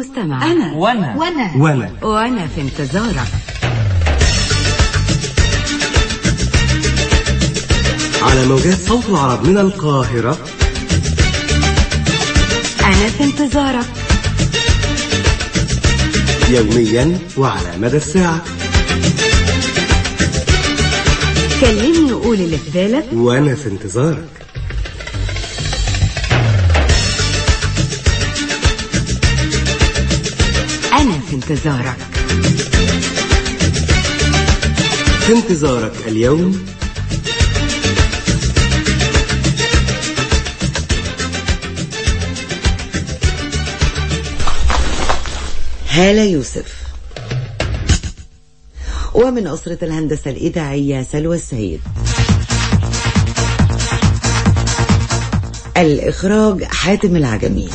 المستمع أنا وأنا وأنا وأنا وأنا في انتظارك على موجات صوت العرب من القاهرة أنا في انتظارك يوميا وعلى مدى الساعة كلمني وقول اللي في بالك وأنا في انتظارك أنا في انتظارك في انتظارك اليوم هالة يوسف ومن أسرة الهندسة الإذاعية سلوى السيد الإخراج حاتم العجمي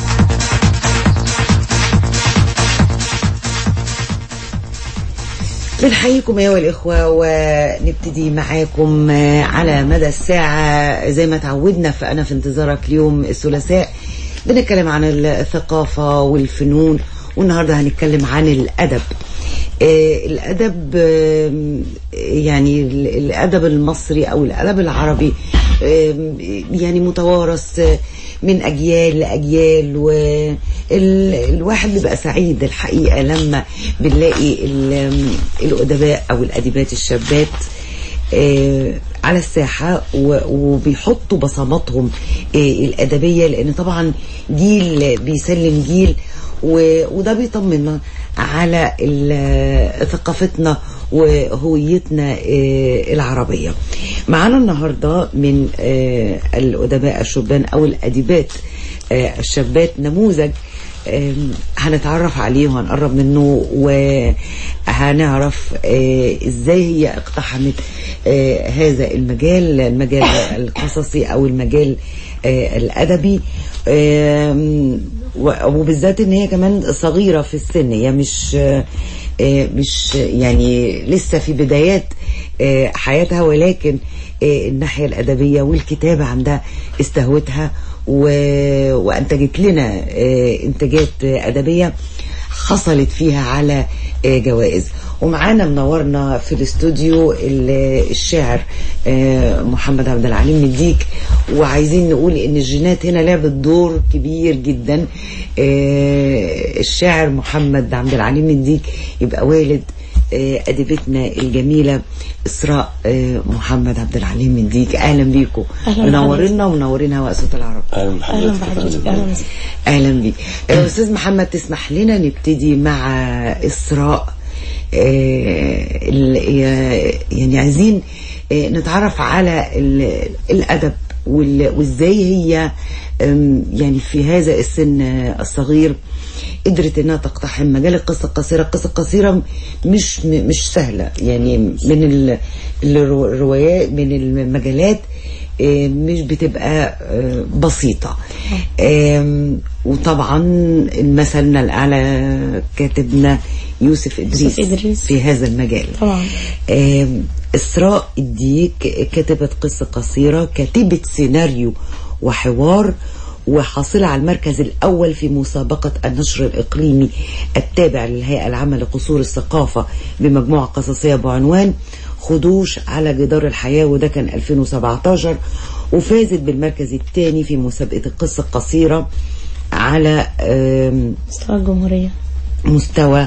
بنحييكم أيها الإخوة ونبتدي معاكم على مدى الساعة زي ما تعودنا فأنا في انتظارك اليوم الثلاثاء بنتكلم عن الثقافة والفنون والنهاردة هنتكلم عن الأدب آه الأدب آه يعني الأدب المصري أو الأدب العربي آه يعني متوارث من أجيال لأجيال والواحد بيبقى سعيد الحقيقة لما بنلاقي الأدباء أو الأديبات الشابات على الساحة وبيحطوا بصماتهم الأدبية لأن طبعا جيل بيسلم جيل وده بيطمنا على ثقافتنا وهويتنا العربية معانا النهاردة من الأدباء الشبان أو الأديبات الشابات نموذج هنتعرف عليه وهنقرب منه وهنعرف ازاي هي اقتحمت هذا المجال المجال القصصي او المجال الادبي وبالذات ان هي كمان صغيرة في السن هي مش مش يعني لسه في بدايات حياتها ولكن الناحية الأدبية والكتابة عندها استهوتها وأنتجت لنا إنتاجات أدبية حصلت فيها على جوائز ومعانا منورنا في الاستوديو الشاعر محمد عبد العليم مديك وعايزين نقول ان الجينات هنا لعبت دور كبير جدا الشاعر محمد عبد العليم مديك يبقى والد أديبتنا الجميلة إسراء محمد عبد العليم مديك أهلا بيكم منورنا ومنورين هواء صوت العرب أهلا بحضرتك أهلا أهلا بيك أستاذ محمد تسمح لنا نبتدي مع إسراء يعني عايزين نتعرف على الأدب وازاي هي يعني في هذا السن الصغير قدرت انها تقتحم مجال القصه القصيره القصه القصيره مش مش سهله يعني من الروايات من المجالات مش بتبقى بسيطة وطبعا مثلنا الأعلى كاتبنا يوسف إدريس, إدريس في هذا المجال طبعا إسراء الديك كتبت قصة قصيرة كاتبة سيناريو وحوار وحاصلة على المركز الأول في مسابقة النشر الإقليمي التابع للهيئة العامة لقصور الثقافة بمجموعة قصصية بعنوان خدوش على جدار الحياة وده كان 2017 وفازت بالمركز الثاني في مسابقة القصة القصيرة على مستوى الجمهورية مستوى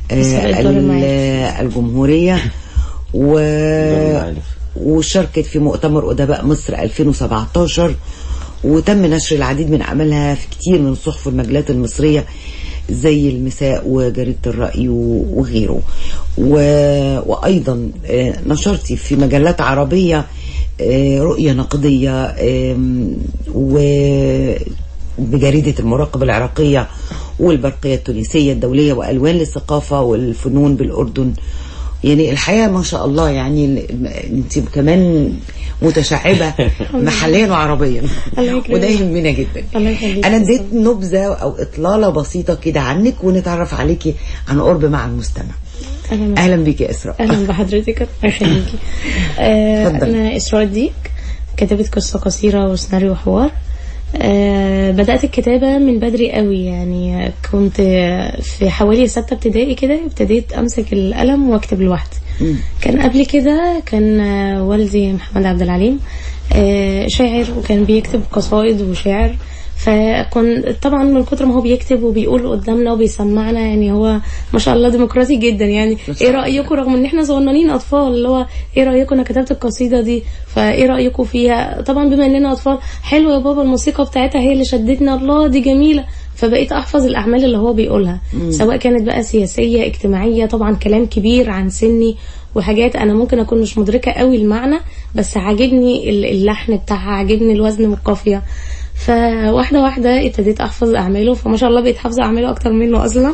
الجمهورية و وشاركت في مؤتمر أدباء مصر 2017 وتم نشر العديد من أعمالها في كتير من الصحف والمجلات المصرية زي المساء وجريدة الرأي وغيره و... وأيضا نشرتي في مجلات عربية رؤية نقدية وبجريدة المراقبة العراقية والبرقية التونسية الدولية وألوان للثقافة والفنون بالأردن يعني الحقيقة ما شاء الله يعني انت كمان متشعبة محليا وعربيا وده يهمنا جدا انا اديت نبذة او اطلالة بسيطة كده عنك ونتعرف عليكي عن قرب مع المستمع اهلا اهلا بيكي يا اسراء اهلا بحضرتك الله يخليكي آه انا اسراء ديك كتبت قصة قصيرة وسيناريو وحوار آه بدأت الكتابة من بدري قوي يعني كنت في حوالي ستة ابتدائي كده ابتديت أمسك القلم واكتب لوحدي كان قبل كده كان آه، والدي محمد عبد العليم آه شاعر وكان بيكتب قصائد وشعر فكن طبعا من كتر ما هو بيكتب وبيقول قدامنا وبيسمعنا يعني هو ما شاء الله ديمقراطي جدا يعني ايه رايكم رغم ان احنا صغننين اطفال اللي هو ايه رايكم انا كتبت القصيده دي فايه رايكم فيها طبعا بما اننا اطفال حلو يا بابا الموسيقى بتاعتها هي اللي شدتنا الله دي جميله فبقيت احفظ الاعمال اللي هو بيقولها سواء كانت بقى سياسيه اجتماعيه طبعا كلام كبير عن سني وحاجات انا ممكن اكون مش مدركه قوي المعنى بس عاجبني ال- اللحن بتاعها عاجبني الوزن والقافيه فواحده واحده ابتديت احفظ اعماله فما شاء الله بقيت حافظه اعماله اكتر منه اصلا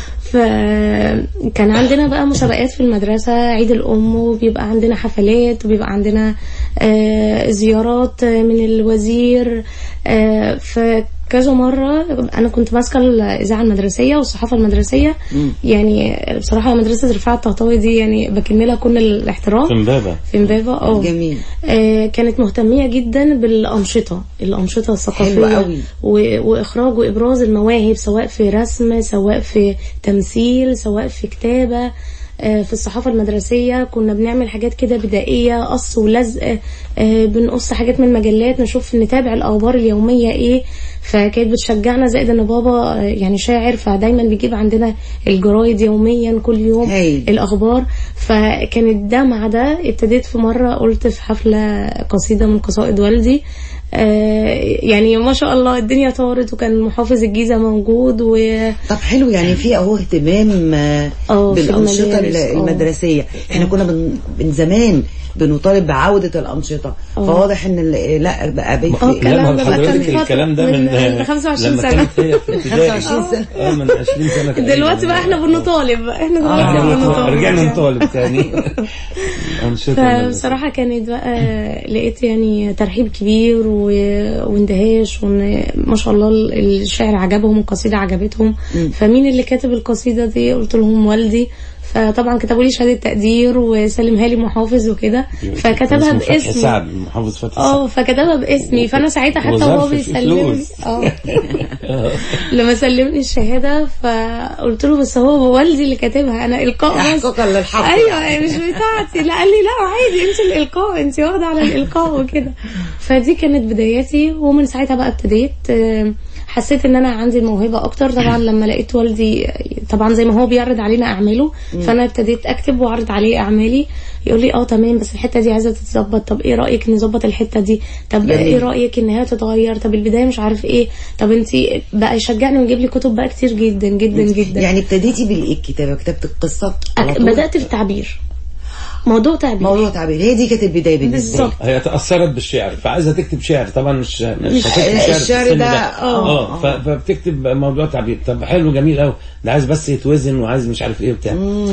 فكان عندنا بقى مسابقات في المدرسة عيد الأم وبيبقى عندنا حفلات وبيبقى عندنا آه، زيارات من الوزير آه، فكذا مرة أنا كنت ماسكة الإذاعة المدرسية والصحافة المدرسية يعني بصراحة مدرسة رفاعة الطهطاوي دي يعني بكملها كل الاحترام في امبابة في امبابة اه جميل. آه كانت مهتمية جدا بالأنشطة الأنشطة الثقافية حلو قوي. و- وإخراج وإبراز المواهب سواء في رسم سواء في تمثيل سواء في كتابة آه، في الصحافة المدرسية كنا بنعمل حاجات كده بدائية قص ولزق آه، بنقص حاجات من مجلات نشوف نتابع الأخبار اليومية إيه فكانت بتشجعنا زائد إن بابا آه، يعني شاعر فدايما بيجيب عندنا الجرايد يوميا كل يوم هايل. الأخبار فكانت ده مع ده ابتديت في مرة قلت في حفلة قصيدة من قصائد والدي آه، يعني ما شاء الله الدنيا طارت وكان محافظ الجيزة موجود و طب حلو يعني في اهو اهتمام آه، اه، في بالانشطه المدارس، اه. المدرسيه احنا كنا من, من زمان بنطالب بعوده الانشطه فواضح ان ال- لا بقى بي- اه، في- الكلام لا ده ما بقى كان حضرتك فترة الكلام ده من- من من 25 لما سنة. كانت هي في ابتدائي 25 سنة. اه من 20 سنة تقريبا. دلوقتي بقى احنا بنطالب بقى احنا دلوقتي رجعنا بنطالب رجعنا نطالب تاني أنشطة فبصراحة كانت بقى لقيت يعني ترحيب كبير و- واندهاش وان ما شاء الله ال- الشعر عجبهم القصيدة عجبتهم فمين اللي كاتب القصيدة دي قلت لهم والدي فطبعا كتبوا لي شهادة تقدير وسلمها لي محافظ وكده فكتبها اسمه فتحي باسمي سعد محافظ فتحي اه سعد فكتبها باسمي فانا ساعتها حتى وهو وظرف في بيسلمني فلوس. اه لما سلمني الشهاده فقلت له بس هو والدي اللي كاتبها انا القاء بس احقاقا للحق ايوه مش بتاعتي لا قال لي لا عادي انت الالقاء انت واخده على الالقاء وكده فدي كانت بداياتي ومن ساعتها بقى ابتديت آه، حسيت ان انا عندي الموهبه اكتر طبعا لما لقيت والدي طبعا زي ما هو بيعرض علينا اعماله فانا ابتديت اكتب واعرض عليه اعمالي يقول لي اه تمام بس الحته دي عايزه تتظبط طب ايه رايك نظبط الحته دي طب جميل. ايه رايك ان هي تتغير طب البدايه مش عارف ايه طب انت بقى يشجعني ويجيب لي كتب بقى كتير جدا جدا جدا يعني ابتديتي بالايه الكتابه كتبت القصه على أك- طول؟ بدات في التعبير موضوع تعبير موضوع تعبير هي دي كانت البدايه بالنسبه بالظبط لي هي تأثرت بالشعر فعايزة تكتب شعر طبعا مش مش مش- هتكتب شعر في الشعر السن ده- اه اه ف- فبتكتب موضوع تعبير طب حلو جميل قوي ده عايز بس يتوزن وعايز مش عارف ايه وبتاع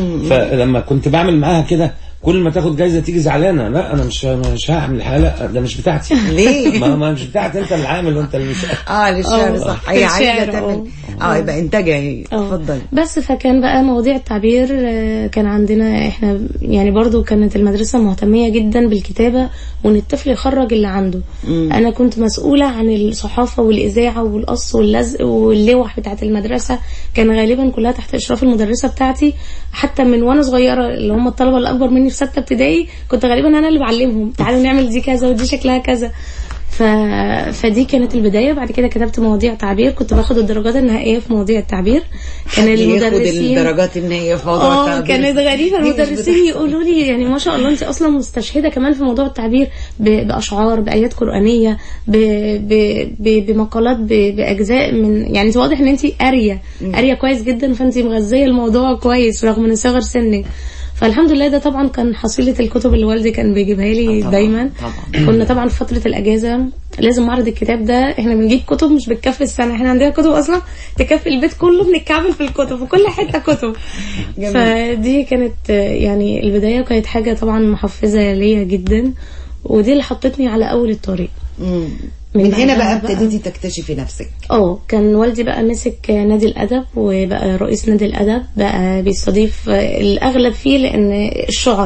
فلما كنت بعمل معاها كده كل ما تاخد جايزه تيجي زعلانه لا انا مش مش هعمل الحاجه لا ده مش بتاعتي ليه؟ ما, ما مش بتاعتي انت اللي عامل وانت اللي مش اه للشعر اه، صح هي عايزه الشعر، تعمل اه. اه يبقى انتاجها هي اه. اتفضل بس فكان بقى مواضيع التعبير آه، كان عندنا احنا يعني برضو كانت المدرسة مهتمية جدا بالكتابة وان الطفل يخرج اللي عنده انا كنت مسؤولة عن الصحافة والاذاعة والقص واللزق واللوح بتاعت المدرسة كان غالبا كلها تحت اشراف المدرسة بتاعتي حتى من وانا صغيرة اللي هم الطلبة الاكبر مني في ستة ابتدائي كنت غالبا انا اللي بعلمهم تعالوا نعمل دي كذا ودي شكلها كذا ف... فدي كانت البداية بعد كده كتبت مواضيع تعبير كنت باخد الدرجات النهائية في مواضيع التعبير كان حد ياخد المدرسين الدرجات النهائيه في موضوع اه التعبير. كانت غريبة دي مش المدرسين يقولوا لي يعني ما شاء الله انت اصلا مستشهدة كمان في موضوع التعبير ب- باشعار بايات قرآنية ب... ب... ب... بمقالات ب... باجزاء من يعني انت واضح ان انت قارية قارية كويس جدا فانت مغذية الموضوع كويس رغم ان صغر سنك فالحمد لله ده طبعا كان حصيلة الكتب اللي والدي كان بيجيبها لي طبعاً، دايما طبعاً. كنا طبعا في فترة الأجازة لازم معرض الكتاب ده احنا بنجيب كتب مش بتكفي السنة احنا عندنا كتب أصلا تكفي البيت كله بنتكعبل في الكتب في كل حتة كتب جميل. فدي كانت آه، يعني البداية وكانت حاجة طبعا محفزة ليا جدا ودي اللي حطتني على أول الطريق مم. من من هنا بعدها بقى بقى- ابتديتي تكتشفي نفسك اه كان والدي بقى مسك نادي الادب وبقى رئيس نادي الادب بقى بيستضيف الاغلب فيه لان الشعراء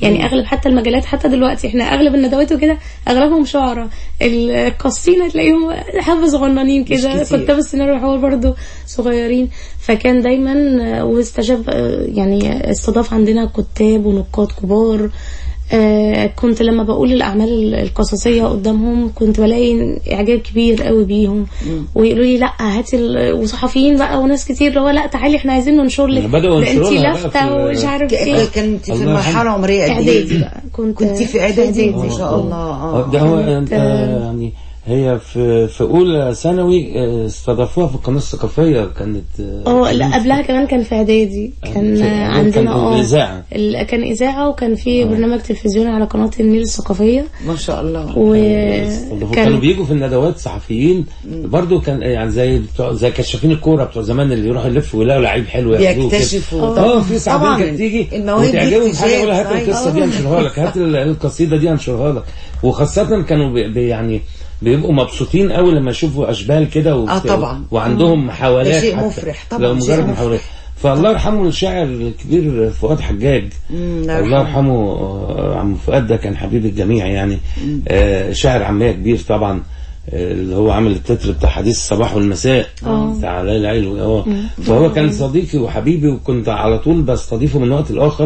يعني اغلب حتى المجالات حتى دلوقتي احنا اغلب الندوات وكده اغلبهم شعراء القصينه تلاقيهم حبه صغننين كده كتير. كتاب السيناريو حوار برضو صغيرين فكان دايما آه، واستجاب آه، يعني استضاف عندنا كتاب ونقاد كبار آه، كنت لما بقول الاعمال القصصيه قدامهم كنت بلاقي اعجاب كبير قوي بيهم ويقولوا لي لا هاتي ال- وصحفيين بقى وناس كتير اللي هو لا تعالي احنا عايزين ننشر لك بدأوا ده ينشروا انت لها بقى لافته في- ومش عارف ك- ايه كنت في الله المرحله يرحمه. العمريه قد اعدادي ايه بقى كنت كنت في اعدادي ما إعدادي. شاء الله اه ده هو كانت- آه، يعني هي في في اولى ثانوي آه، استضافوها في القناه الثقافيه كانت اه لا قبلها كمان كان في اعدادي كان في- آه، كان عندنا اه إذاعة. ال- كان اذاعه وكان في برنامج تلفزيوني على قناه النيل الثقافيه ما شاء الله كانوا وكان بيجوا في الندوات صحفيين برضو كان يعني زي بتوع زي كشافين الكوره بتوع زمان اللي يروحوا يلفوا ويلاقوا لعيب حلو ياخدوه كده. بيكتشفوا اه في صحفيين طبعاً. كانت تيجي المواهب دي وتعجبهم اكتشاف، حاجه يقول هات صحيح. القصه آه. دي انشرها لك هات ال- القصيده دي انشرها لك وخاصه كانوا بي بي- يعني بيبقوا مبسوطين قوي لما يشوفوا اشبال كده وبت- آه، طبعا. وعندهم محاولات ده شيء حتى. مفرح، طبعا، لو شيء مجرد مفرح. محاولات فالله يرحمه الشاعر الكبير فؤاد حجاج الله الله يرحمه. يرحمه آه، عم فؤاد ده كان حبيب الجميع يعني آه، شاعر عامية كبير طبعا آه، اللي هو عامل التتر بتاع حديث الصباح والمساء بتاع ليلى العيل اه فهو كان صديقي وحبيبي وكنت على طول بستضيفه من وقت لاخر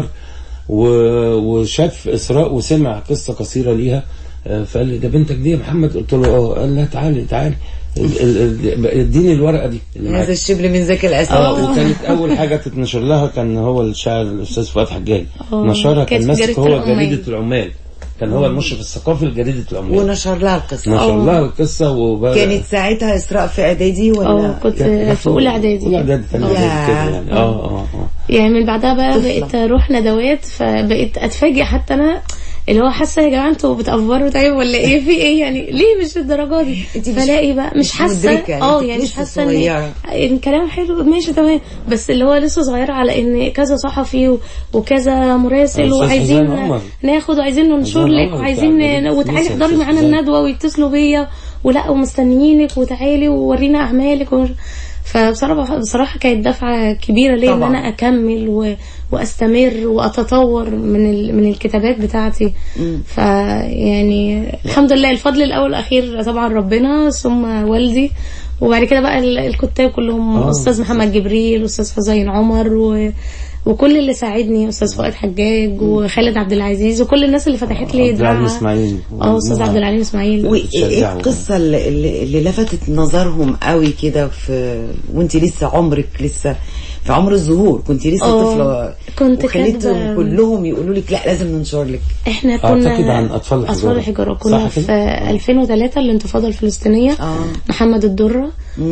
و- وشاف اسراء وسمع قصه قصيره ليها آه، فقال لي ده بنتك دي يا محمد قلت له اه قال لا تعالي تعالي ال- ال- ال- اديني الورقه دي اللي معاك. هذا الشبل من ذاك الاسد اه وكانت اول حاجه تتنشر لها كان هو الشاعر الاستاذ فؤاد حجاج آه، نشرها كانت كان في ماسك جريدة هو العمال. جريده العمال كان هو المشرف الثقافي لجريده العمال ونشر لها القصه نشر لها القصه وبقى كانت ساعتها اسراء في اعدادي اه ولا كنت في اولى اعدادي اولى اعدادي ثانيه ياه. اعدادي كده يعني اه اه اه يعني من بعدها بقى طفلة. بقيت اروح ندوات فبقيت اتفاجئ حتى انا اللي هو حاسه يا جماعه انتوا بتأفوروا طيب ولا ايه في ايه يعني ليه مش الدرجه دي انت مش- فلاقي بقى مش مش حاسه مدركة، اه انت يعني مش لسه حاسه ان صغيرة. إن الكلام حلو ماشي تمام بس اللي هو لسه صغيره على ان كذا صحفي و- وكذا مراسل أستاذ وعايزين حسين عمر. ناخد وعايزين ننشر حسين لك عمر وعايزين بتاع ن- وتعالي مصر، احضري أستاذ معانا حسين. الندوه ويتصلوا بيا ولا ومستنيينك وتعالي وورينا اعمالك ومش فبصراحه بصراحه كانت دفعه كبيره ليا ان طبعا. انا اكمل و... واستمر واتطور من ال... من الكتابات بتاعتي فيعني الحمد لله الفضل الاول والاخير طبعا ربنا ثم والدي وبعد كده بقى ال- الكتاب كلهم آه. استاذ محمد جبريل استاذ حسين عمر و... وكل اللي ساعدني استاذ فؤاد حجاج وخالد عبد العزيز وكل الناس اللي فتحت لي عبد العليم دراعها. اسماعيل اه استاذ عبد العليم اسماعيل وايه شجعوا. القصه اللي, اللي اللي لفتت نظرهم قوي كده في وانت لسه عمرك لسه في عمر الظهور كنت لسه اه، طفله كنت وخليتهم كاتبة- كلهم يقولوا لك لا لازم ننشر لك احنا كنا أعتقد عن أطفال الحجارة. أطفال الحجارة كنا صح كده؟ في 2003 الانتفاضة الفلسطينية آه. محمد الدرة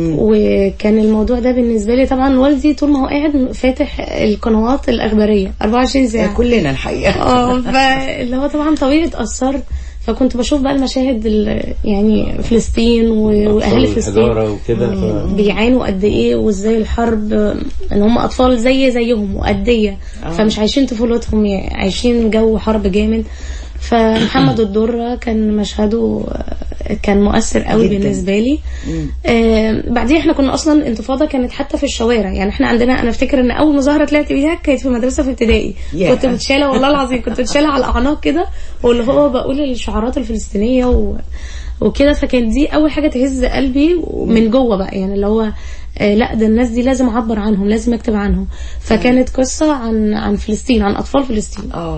وكان الموضوع ده بالنسبة لي طبعا والدي طول ما هو قاعد فاتح القنوات الأخبارية 24 ساعة كلنا الحقيقه اه فاللي هو طبعا طبيعي اتأثرت فكنت بشوف بقى المشاهد ال- يعني فلسطين و- واهالي فلسطين الحجاره وكده ف... بيعانوا قد ايه وازاي الحرب ان هم اطفال زي زيهم وقديه فمش عايشين طفولتهم يعني عايشين جو حرب جامد فمحمد الدرة كان مشهده آه، كان مؤثر قوي جداً. بالنسبه لي آه بعدين احنا كنا اصلا الانتفاضه كانت حتى في الشوارع يعني احنا عندنا انا افتكر ان اول مظاهره طلعت بيها كانت في مدرسه في ابتدائي ياه. كنت متشاله والله العظيم كنت متشاله على الاعناق كده واللي هو بقول الشعارات الفلسطينيه و... وكده فكانت دي اول حاجه تهز قلبي من جوه بقى يعني اللي هو آه لا ده الناس دي لازم اعبر عنهم لازم اكتب عنهم فكانت قصه عن عن فلسطين عن اطفال فلسطين اه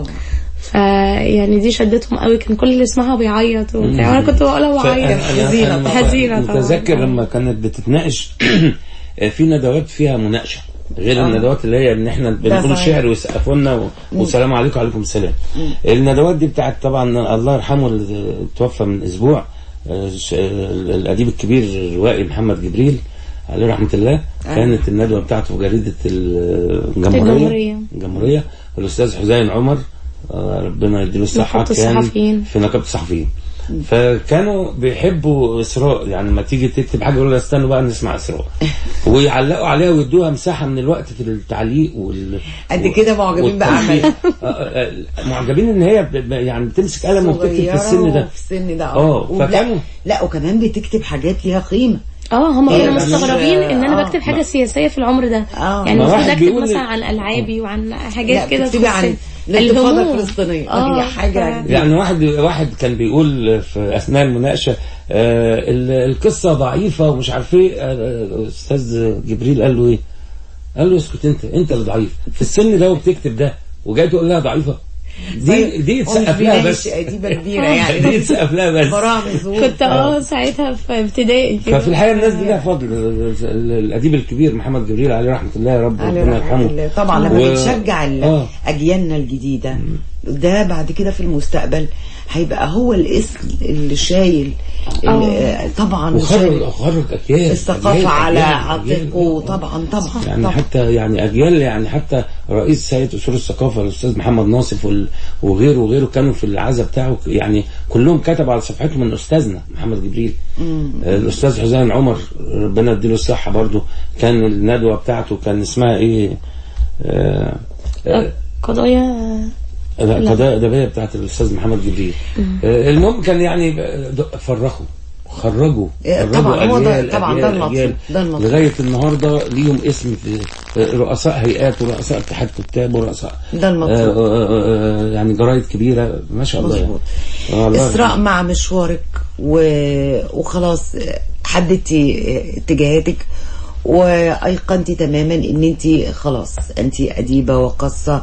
فيعني دي شدتهم قوي كان كل اللي يسمعها بيعيط وبتاع وانا كنت بقولها وعيط حزينة طبعاً. حزينة طبعاً. متذكر لما كانت بتتناقش في ندوات فيها مناقشه غير الندوات اللي هي ان احنا بنقول صحيح. شعر ويسقفوا لنا و- والسلام عليكم وعليكم السلام الندوات دي بتاعت طبعا الله يرحمه اللي توفى من اسبوع آه، ش- الاديب الكبير الروائي محمد جبريل عليه رحمه الله كانت الندوه بتاعته في جريده الجمهوريه الجمهورية. الجمهوريه الاستاذ حسين عمر آه، ربنا يديله الصحه نقابة كان الصحفيين. في نقابه الصحفيين فكانوا بيحبوا اسراء يعني لما تيجي تكتب حاجه يقولوا لا استنوا بقى نسمع اسراء ويعلقوا عليها ويدوها مساحه من الوقت في التعليق وال قد كده معجبين والتنفيذ. بعمل. آه، آه، آه، معجبين ان هي ب- ب- يعني بتمسك قلم وبتكتب في صغيرة السن ده في السن ده اه ولا- فكانوا لا وكمان بتكتب حاجات ليها قيمه اه هم هي كانوا مش- مستغربين ان انا آه. بكتب حاجه سياسيه في العمر ده آه. يعني ما المفروض واحد اكتب بيقول مثلا لي- عن العابي وعن لا حاجات كده بتكتبي عن تخص الانتفاضة الهموم. الفلسطينية اه هي حاجة ف- يعني واحد واحد كان بيقول في اثناء المناقشه آه ال- القصه ضعيفه ومش عارف ايه آه، استاذ جبريل قال له ايه؟ قال له اسكت انت انت اللي ضعيف في السن ده وبتكتب ده وجاي تقول لها ضعيفه دي دي هو مش يتسقف لها بيناقش بس أديبة كبيرة يعني دي يتسقف لها بس براءة من ظهور كنت اه ساعتها في ابتدائي كده ففي الحقيقه الناس دي لها فضل ال- ال- الاديب الكبير محمد جبريل عليه رحمه الله يا رب عليه ربنا رحمة يرحمه الله. طبعا لما و- بنشجع ال- آه. اجيالنا الجديده ده بعد كده في المستقبل هيبقى هو الاسم اللي شايل ال- آه، طبعا وخرج شايل خرج اجيال الثقافه أجيال- على أجيال- أجيال. عاتقه طبعا طبعا يعني طبعا حتى يعني اجيال يعني حتى رئيس هيئه اصول الثقافه الاستاذ محمد ناصف وال- وغيره وغيره كانوا في العزا بتاعه يعني كلهم كتبوا على صفحتهم من استاذنا محمد جبريل آه، الاستاذ حسين عمر ربنا يديله الصحه برضو كان الندوه بتاعته كان اسمها ايه آه، آه، قضايا لا قضايا ادبيه بتاعت الاستاذ محمد جبريل آه، المهم كان يعني د- فرخوا خرجوا إيه، خرجوا طبعا، هو ده- أجيال- طبعا ده أجيال- المطلوب، أجيال. ده المطلوب. لغايه النهارده ليهم اسم في آه، رؤساء هيئات ورؤساء اتحاد كتاب ورؤساء ده المطلوب. آه، آه، آه، يعني جرايد كبيره ما شاء الله مظبوط. يعني. آه، والله. اسراء مع مشوارك و... وخلاص حددتي اتجاهاتك وايقنتي تماما ان انت خلاص انت اديبه وقصه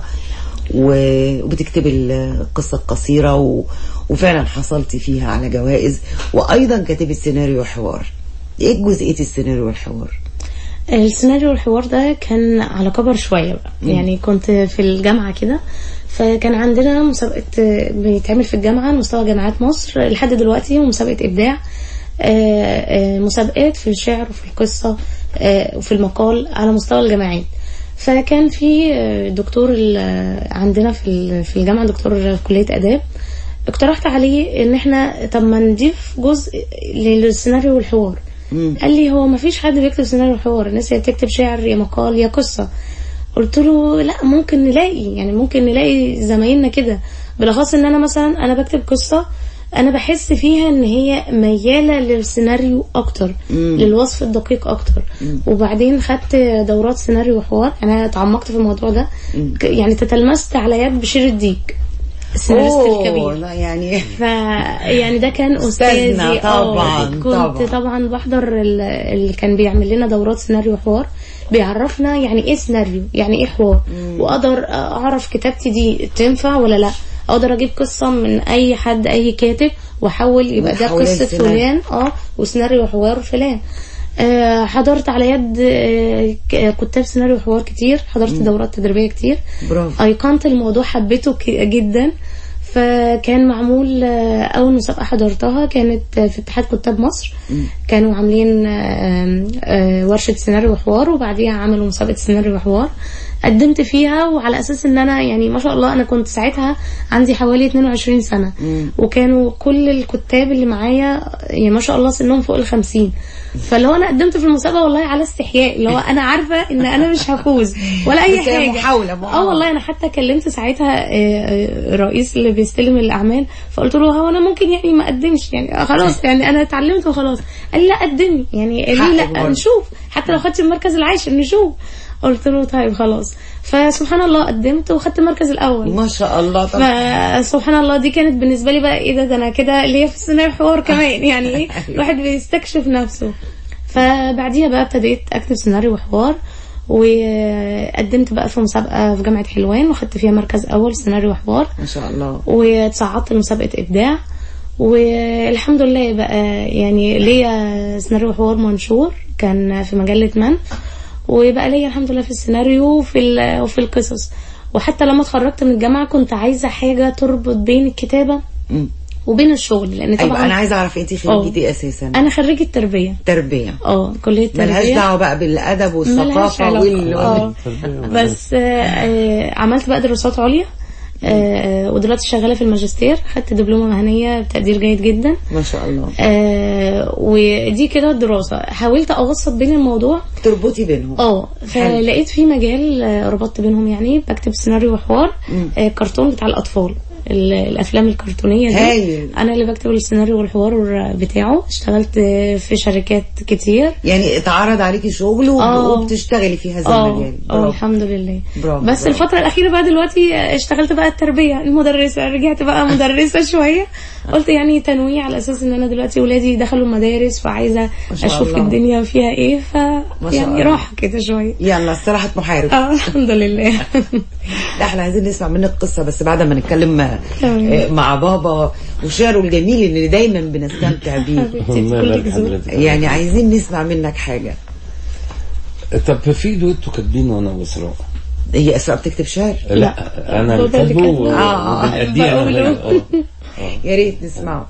و- وبتكتبي القصه القصيره و... وفعلا حصلتي فيها على جوائز وايضا كاتبه سيناريو وحوار ايه جزئيه السيناريو والحوار السيناريو والحوار ده كان على كبر شوية بقى يعني كنت في الجامعة كده فكان عندنا مسابقة بيتعمل في الجامعة مستوى جامعات مصر لحد دلوقتي ومسابقة إبداع آه، آه، مسابقات في الشعر وفي القصة آه، وفي المقال على مستوى الجامعات فكان في آه، دكتور ال- عندنا في ال- في الجامعة دكتور كلية آداب اقترحت عليه ان احنا طب ما نضيف جزء للسيناريو والحوار قال لي هو ما فيش حد بيكتب سيناريو حوار الناس يا بتكتب شعر يا مقال يا قصة قلت له لا ممكن نلاقي يعني ممكن نلاقي زمايلنا كده بالاخص ان انا مثلا انا بكتب قصة انا بحس فيها ان هي ميالة للسيناريو اكتر للوصف الدقيق اكتر وبعدين خدت دورات سيناريو وحوار انا اتعمقت في الموضوع ده ك- يعني تتلمست على يد بشير الديك السيناريست أوه، الكبير لا يعني ف يعني ده كان أستاذنا استاذي آه، طبعاً، كنت طبعاً. طبعا, طبعا بحضر ال- اللي كان بيعمل لنا دورات سيناريو حوار بيعرفنا يعني ايه سيناريو يعني ايه حوار واقدر اعرف كتابتي دي تنفع ولا لا اقدر اجيب قصه من اي حد اي كاتب واحول يبقى ده وأحولها قصه لسيناريو. فلان اه وسيناريو حوار فلان آه، حضرت على يد آه، ك- كتاب سيناريو حوار كتير حضرت دورات تدريبيه كتير برافو ايقنت الموضوع حبيته ك- جدا فكان معمول آه، اول مسابقه حضرتها كانت آه، في اتحاد كتاب مصر كانوا عاملين آه، آه، ورشه سيناريو وحوار وبعديها عملوا مسابقه سيناريو وحوار قدمت فيها وعلى اساس ان انا يعني ما شاء الله انا كنت ساعتها عندي حوالي 22 سنه وكانوا كل الكتاب اللي معايا يعني ما شاء الله سنهم فوق ال 50 فلو انا قدمت في المسابقه والله على استحياء اللي هو انا عارفه ان انا مش هفوز ولا اي بس هي حاجه محاولة، محاولة. اه والله انا حتى كلمت ساعتها آه، آه، الرئيس اللي بيستلم الاعمال فقلت له هو انا ممكن يعني ما اقدمش يعني آه، خلاص يعني انا اتعلمت وخلاص قال لي لا قدمي يعني ليه حقك لا برضه. نشوف حتى لو خدت المركز العاشر نشوف قلت له طيب خلاص فسبحان الله قدمت وخدت المركز الاول ما شاء الله طبعا فسبحان الله دي كانت بالنسبه لي بقى ايه ده ده انا كده ليا في السيناريو حوار كمان يعني ايه الواحد بيستكشف نفسه فبعديها بقى ابتديت اكتب سيناريو وحوار وقدمت بقى في مسابقه في جامعه حلوان وخدت فيها مركز اول سيناريو وحوار ما شاء الله وتصعدت لمسابقه ابداع والحمد لله بقى يعني ليا سيناريو حوار منشور كان في مجله من وبقى ليا الحمد لله في السيناريو وفي ال- وفي القصص وحتى لما اتخرجت من الجامعه كنت عايزه حاجه تربط بين الكتابه مم. وبين الشغل لان ايوه طبعا انا عايزه اعرف انت خريجه ايه اساسا انا خريجه تربيه تربيه اه كليه ملهاش تربيه دعوه بقى بالادب ملهاش والثقافه علاقة. وال اه بس آه، آه، عملت بقى دراسات عليا آه، ودلوقتي شغاله في الماجستير خدت دبلومه مهنيه بتقدير جيد جدا ما شاء الله آه، ودي كده الدراسه حاولت اوسط بين الموضوع تربطي بينهم اه فلقيت في مجال آه، ربطت بينهم يعني بكتب سيناريو وحوار آه، كرتون بتاع الاطفال ال- الافلام الكرتونيه دي هايل. انا اللي بكتب السيناريو والحوار بتاعه اشتغلت في شركات كتير يعني اتعرض عليكي شغل وب- آه. وبتشتغلي في هذا اه المجال اه برافو. الحمد لله برافو، بس برافو. الفترة الأخيرة بقى دلوقتي اشتغلت بقى التربية المدرسة رجعت بقى مدرسة شوية قلت يعني تنويع على أساس إن أنا دلوقتي ولادي دخلوا مدارس فعايزة ما شاء أشوف الله. الدنيا فيها إيه ف شاء يعني الله. راحة كده شوية يلا استراحة محارب اه الحمد لله لا احنا عايزين نسمع منك قصة بس بعد ما نتكلم مع, تمام. آه، مع بابا وشعره الجميل اللي دايما بنستمتع بيه حبيبتي الله كلك يبارك ذوق. حضرتك. يعني عايزين نسمع منك حاجة طب في دويتو كاتبينه انا واسراء هي اسراء بتكتب شعر لا انا اللي بابا اللي كاتبه كاتبه. آه. وبنأديه انا بقوله. وهي. اه يا ريت نسمعه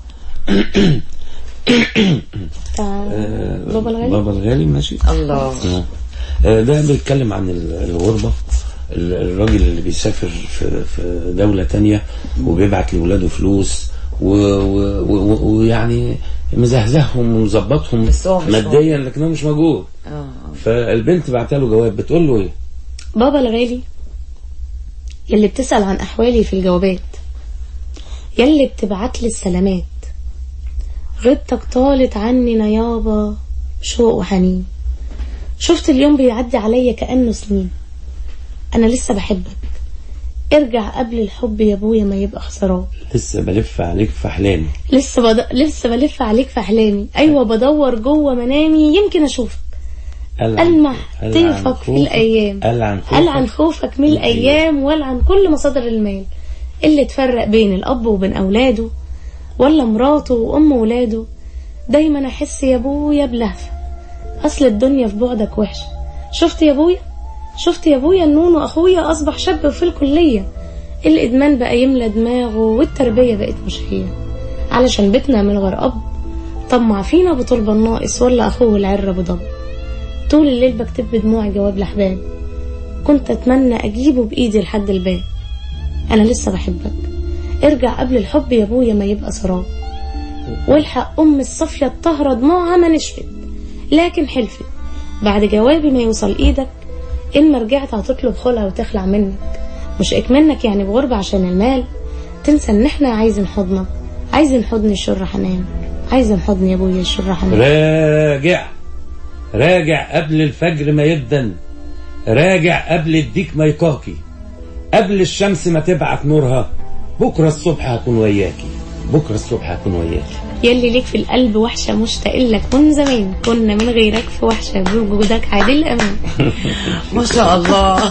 بتاع بابا الغالي بابا الغالي ماشي الله آه. آه، ده بيتكلم عن ال- الغربة ال- الراجل اللي بيسافر في في دولة تانية وبيبعت لولاده فلوس و- و- و- ويعني مزهزههم ومظبطهم بس هو مش ماديا لكن هو مش موجود اه فالبنت بعتها له جواب بتقول له ايه؟ بابا الغالي يلي بتسأل عن أحوالي في الجوابات يلي بتبعت لي السلامات غيبتك طالت عننا يابا شوق وحنين شفت اليوم بيعدي عليا كأنه سنين أنا لسه بحبك ارجع قبل الحب يا ابويا ما يبقى خسران لسه بلف عليك في احلامي لسه بد... لسه بلف عليك في أحلامي أيوة بدور جوه منامي يمكن أشوفك قال ألمح قال طيفك عن في خوفك- الأيام قال عن خوفك قال عن خوفك من الأيام ولا عن كل مصادر المال اللي تفرق بين الأب وبين أولاده ولا مراته وأم ولاده دايما أحس يا أبويا بلهفة أصل الدنيا في بعدك وحشة شفت يا أبويا شفت يا أبويا النون وأخويا أصبح شاب في الكلية الإدمان بقى يملى دماغه والتربية بقت مش هي علشان بيتنا من غير أب طمع فينا بطلب الناقص ولا أخوه العر بضب طول الليل بكتب بدموعي جواب لأحباب كنت أتمنى أجيبه بإيدي لحد الباب أنا لسه بحبك ارجع قبل الحب يا أبويا ما يبقى سراب والحق أم الصفية الطهرة دموعها ما نشفت لكن حلفت بعد جوابي ما يوصل إيدك إن ما رجعت هتطلب خلع وتخلع منك مش إكمنك يعني بغربة عشان المال تنسى إن إحنا عايزين حضنك عايزين حضن الشر حنان عايزين حضن يا أبويا الشر حنان راجع راجع قبل الفجر ما يبدن راجع قبل الديك ما يكاكي قبل الشمس ما تبعت نورها بكرة الصبح هكون وياكي بكرة الصبح هكون وياكي يلي ليك في القلب وحشة مشتاق لك من زمان كنا من غيرك في وحشة بوجودك عادل أمان ما شاء الله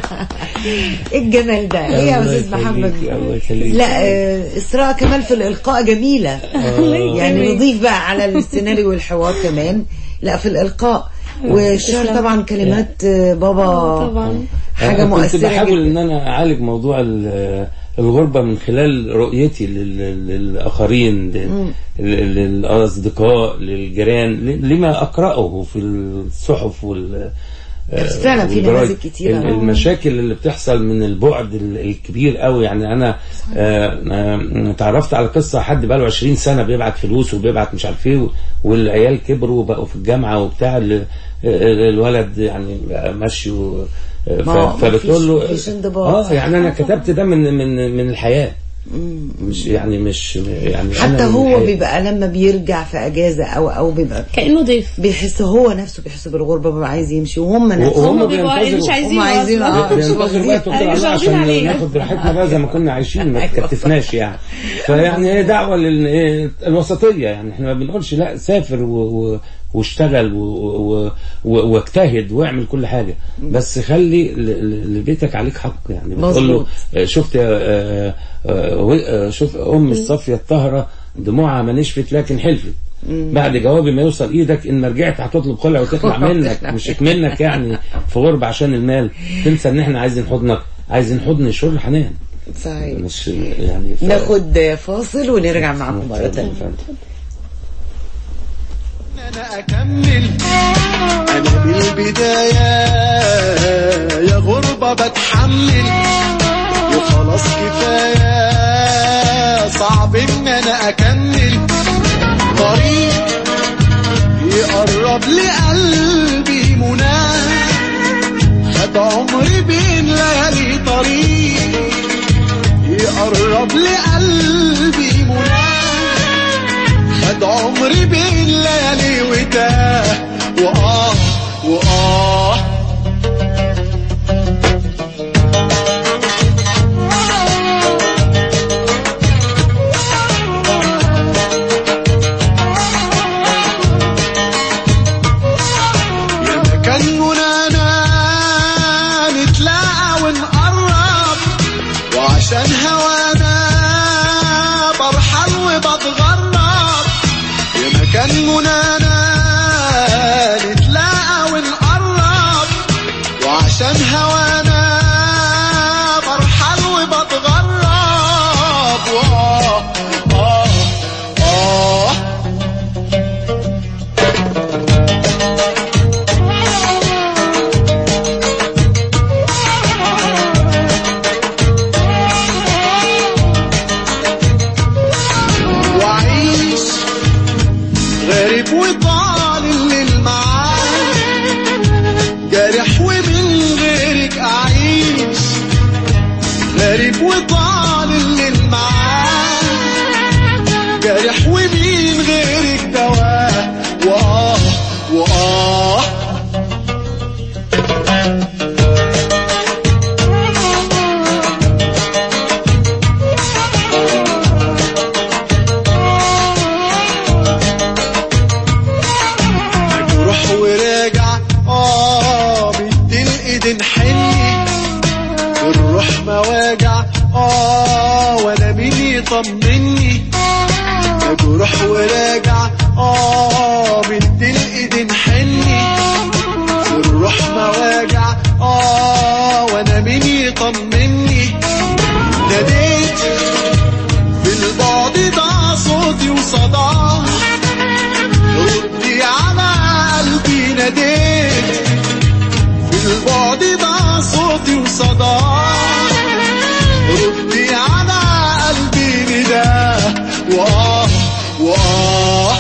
ايه الجمال ده ايه يا الله استاذ محمد يخليكي، الله يخليك لا آه، اسراء كمان في الالقاء جميله يعني يخليك. نضيف بقى على السيناريو والحوار كمان لا في الالقاء والشعر تسلم. طبعا كلمات آه، بابا طبعا حاجه أنا كنت مؤثره بحاول جدا ان انا اعالج موضوع ال- الغربة من خلال رؤيتي لل- للآخرين لل- لل- للأصدقاء للجيران ل- لما أقرأه في الصحف وال فعلا في والجرايد. نماذج كتيرة. ال- المشاكل اللي بتحصل من البعد ال- الكبير قوي يعني انا آه، آه، اتعرفت على قصه حد بقاله 20 سنه بيبعت فلوس وبيبعت مش عارف ايه والعيال كبروا وبقوا في الجامعه وبتاع ال- ال- الولد يعني بقى ماشي و- ف- ما- ما فبتقول له فيش- فيش انضباط. اه يعني انا كتبت ده من من من الحياه مش يعني مش يعني أنا حتى من هو الحياة. بيبقى لما بيرجع في اجازه او او بيبقى كأنه ضيف بيحس هو نفسه بيحس بالغربه بيبقى عايز يمشي وهم وهم نفسهم هم بيبقوا بينتظروا- مش عايزين هم عايزين أصلاً. اه مش بينتظر واخدين. بقى تفضل أيوة، مش الله واخدين عشان عليه. ناخد راحتنا بقى زي ما كنا عايشين ما تكتفناش يعني فيعني هي دعوه للوسطيه يعني احنا ما بنقولش لا سافر و... و... واشتغل و... و... و... واجتهد واعمل كل حاجه بس خلي ل... ل- لبيتك عليك حق يعني بتقول له مظبوط. آه، شفت يا آه، آه، و- آه، شوف ام الصافيه الطاهره دموعها ما نشفت لكن حلفت بعد جوابي ما يوصل ايدك ان ما رجعت هتطلب خلع وتخلع منك مش منك يعني في غربة عشان المال تنسى ان احنا عايزين حضنك عايزين حضن شر حنان صحيح مش يعني ف... ناخد فاصل ونرجع معاكم مره اتفضل، تانية اتفضل. انا اكمل انا بالبداية يا غربة بتحمل وخلاص كفاية صعب ان انا اكمل طريق يقرب لقلبي مناه خد عمري بين ليالي طريق قرب لقلبي مناه خد عمري بين ليالي وتاه وآه وآه يا مكان منانا نتلاقى ونقرب وعشان هوانا برحل وبتغرب يا مكان منانا نتلاقى ونقرب وعشان هوانا برحل وبتغرب وآه آه آه وعيش غريب وطال الليل معاك جارح ومن غيرك أعيش غريب وطال الليل معاك جارح ومين غيرك دواه وآه وآه مجروح وراجع اه بدي الايد حني الروح مواجع اه وانا مين يطمني مجروح وراجع اه بدي الايد حني الروح مواجع اه وانا مين يطمني ناديت بالبعد ضاع صوتي وصداه ردي على قلبي ناديت في البعد ضاع صوتي وصدى ردي على قلبي نداه وآه وآه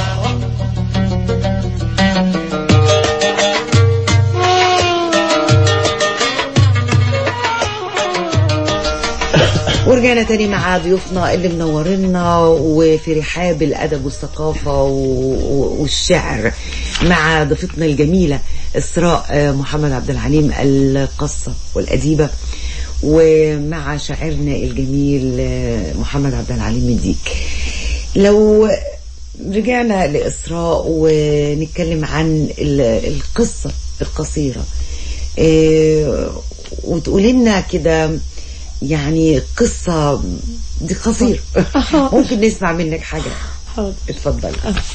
ورجعنا تاني مع ضيوفنا اللي منورنا وفي رحاب الأدب والثقافة و- و- والشعر مع ضيفتنا الجميلة إسراء آه، محمد عبد العليم القصة والأديبة ومع شاعرنا الجميل آه، محمد عبد العليم مديك لو رجعنا لإسراء ونتكلم عن ال- القصة القصيرة آه، وتقولي لنا كده يعني قصة دي قصير ممكن نسمع منك حاجة حاضر اتفضل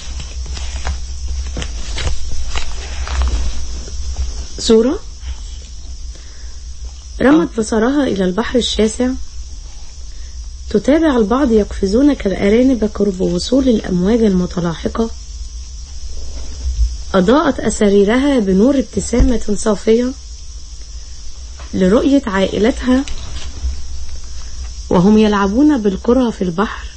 صورة رمت بصرها إلى البحر الشاسع تتابع البعض يقفزون كالأرانب قرب وصول الأمواج المتلاحقة أضاءت أساريرها بنور ابتسامة صافية لرؤية عائلتها وهم يلعبون بالكرة في البحر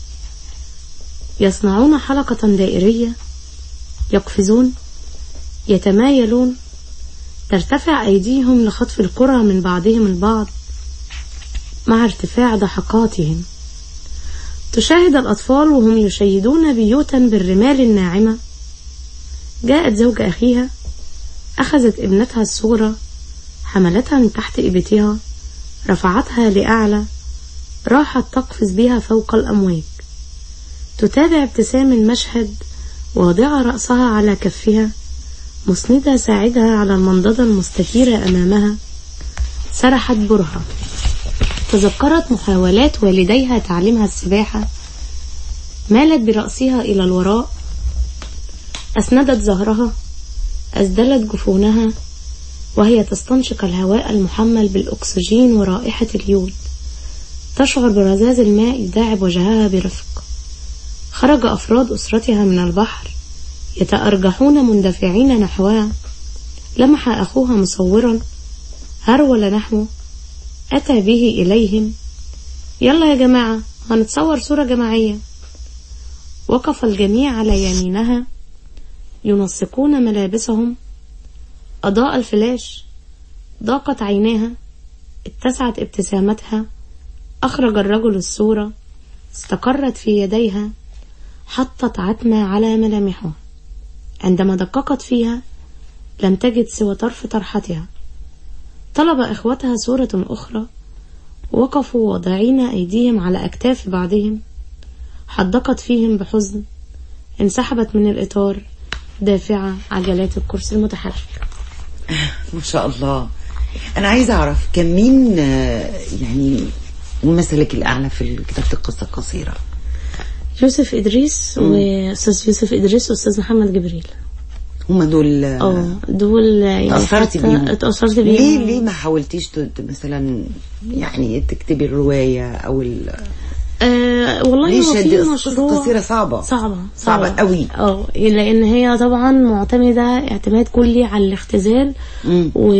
يصنعون حلقة دائرية يقفزون يتمايلون ترتفع أيديهم لخطف الكرة من بعضهم البعض مع ارتفاع ضحكاتهم تشاهد الأطفال وهم يشيدون بيوتا بالرمال الناعمة جاءت زوج أخيها أخذت ابنتها الصغرى حملتها من تحت إبتها رفعتها لأعلى راحت تقفز بها فوق الأمواج تتابع ابتسام المشهد واضعة رأسها على كفها مسندة ساعدها على المنضدة المستثيرة أمامها سرحت برهة تذكرت محاولات والديها تعليمها السباحة مالت برأسها إلى الوراء أسندت ظهرها أسدلت جفونها وهي تستنشق الهواء المحمل بالأكسجين ورائحة اليود تشعر برذاذ الماء يداعب وجهها برفق خرج أفراد أسرتها من البحر يتأرجحون مندفعين نحوها لمح أخوها مصورا هرول نحوه أتى به إليهم يلا يا جماعة هنتصور صورة جماعية وقف الجميع على يمينها ينسقون ملابسهم أضاء الفلاش ضاقت عيناها اتسعت ابتسامتها أخرج الرجل الصورة استقرت في يديها حطت عتمة على ملامحه عندما دققت فيها لم تجد سوى طرف طرحتها طلب إخوتها صورة أخرى وقفوا واضعين أيديهم على أكتاف بعضهم حدقت فيهم بحزن انسحبت من الإطار دافعة عجلات الكرسي المتحرك ما شاء الله انا عايزه اعرف كان مين آه، يعني ممثلك الاعلى في كتابه القصه القصيره يوسف إدريس وأستاذ يوسف إدريس وأستاذ محمد جبريل هم دول آه، اه دول يعني اتأثرتي حتى بيهم اتأثرت بيهم ليه ليه ما حاولتيش ت- ت- مثلا يعني تكتبي الروايه او ال... آه والله ليه هو شد في القصة مشروع القصيرة صعبة صعبة صعبة قوي. اه لان هي طبعا معتمدة اعتماد كلي على الاختزال مم. و...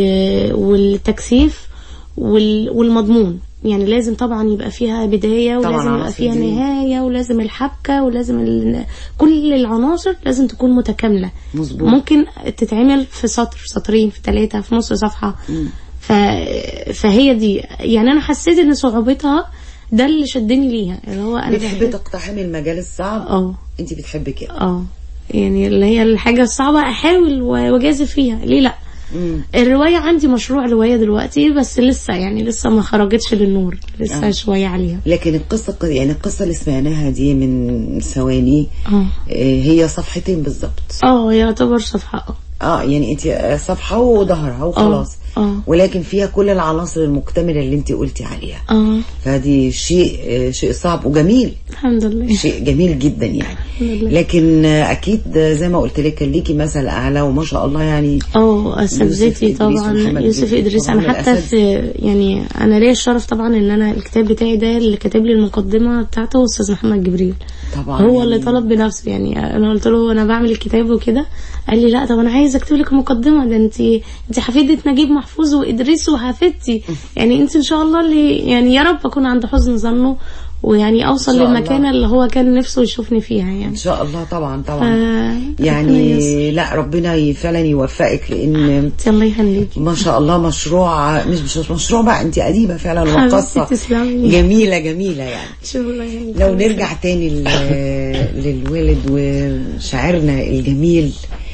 والتكثيف وال... والمضمون يعني لازم طبعا يبقى فيها بداية طبعاً ولازم يبقى عناصر فيها دي. نهاية ولازم الحبكة ولازم ال... كل العناصر لازم تكون متكاملة مظبوط. ممكن تتعمل في سطر سطرين في ثلاثة في نص صفحة ف... فهي دي يعني انا حسيت ان صعوبتها ده اللي شدني ليها اللي هو انا بتحبي بحب- تقتحمي المجال الصعب اه انت بتحبي كده اه يعني اللي هي الحاجة الصعبة احاول و- واجازف فيها ليه لا مم. الرواية عندي مشروع رواية دلوقتي بس لسه يعني لسه ما خرجتش للنور لسه آه. شوية عليها لكن القصة يعني القصة اللي سمعناها دي من ثواني اه آه، هي صفحتين بالظبط اه يعتبر صفحة اه اه يعني انت صفحة وظهرها وخلاص اه ولكن فيها كل العناصر المكتملة اللي انت قلتي عليها اه فدي شيء آه، شيء صعب وجميل الحمد لله شيء جميل جدا يعني الحمد لله. لكن آه، اكيد آه، زي ما قلت لك كان ليكي مثل اعلى وما شاء الله يعني اه اساتذتي إدريس طبعا ومحمد يوسف إدريس ادريس طبعاً انا حتى الأساتذة. في يعني انا ليا الشرف طبعا ان انا الكتاب بتاعي ده اللي كاتب لي المقدمه بتاعته استاذ محمد جبريل طبعا هو يعني اللي طلب بنفسه يعني انا قلت له انا بعمل الكتاب وكده قال لي لا طب انا عايز اكتب لك مقدمه ده انت انت حفيده نجيب محفوظ وادريس وحفيدتي يعني انت ان شاء الله اللي يعني يا رب اكون عند حسن ظنه ويعني اوصل إن شاء للمكانه الله. اللي هو كان نفسه يشوفني فيها يعني ان شاء الله طبعا ف... طبعا ربنا ييسر. يعني لا ربنا ي- فعلا يوفقك لان الله يخليكي ما شاء الله مشروع مش مش مشروع بقى انت اديبه فعلا حبيبتي وقصه تسلمي. جميله جميله يعني شوف الله يخليك لو نرجع تاني ل- للولد وشاعرنا الجميل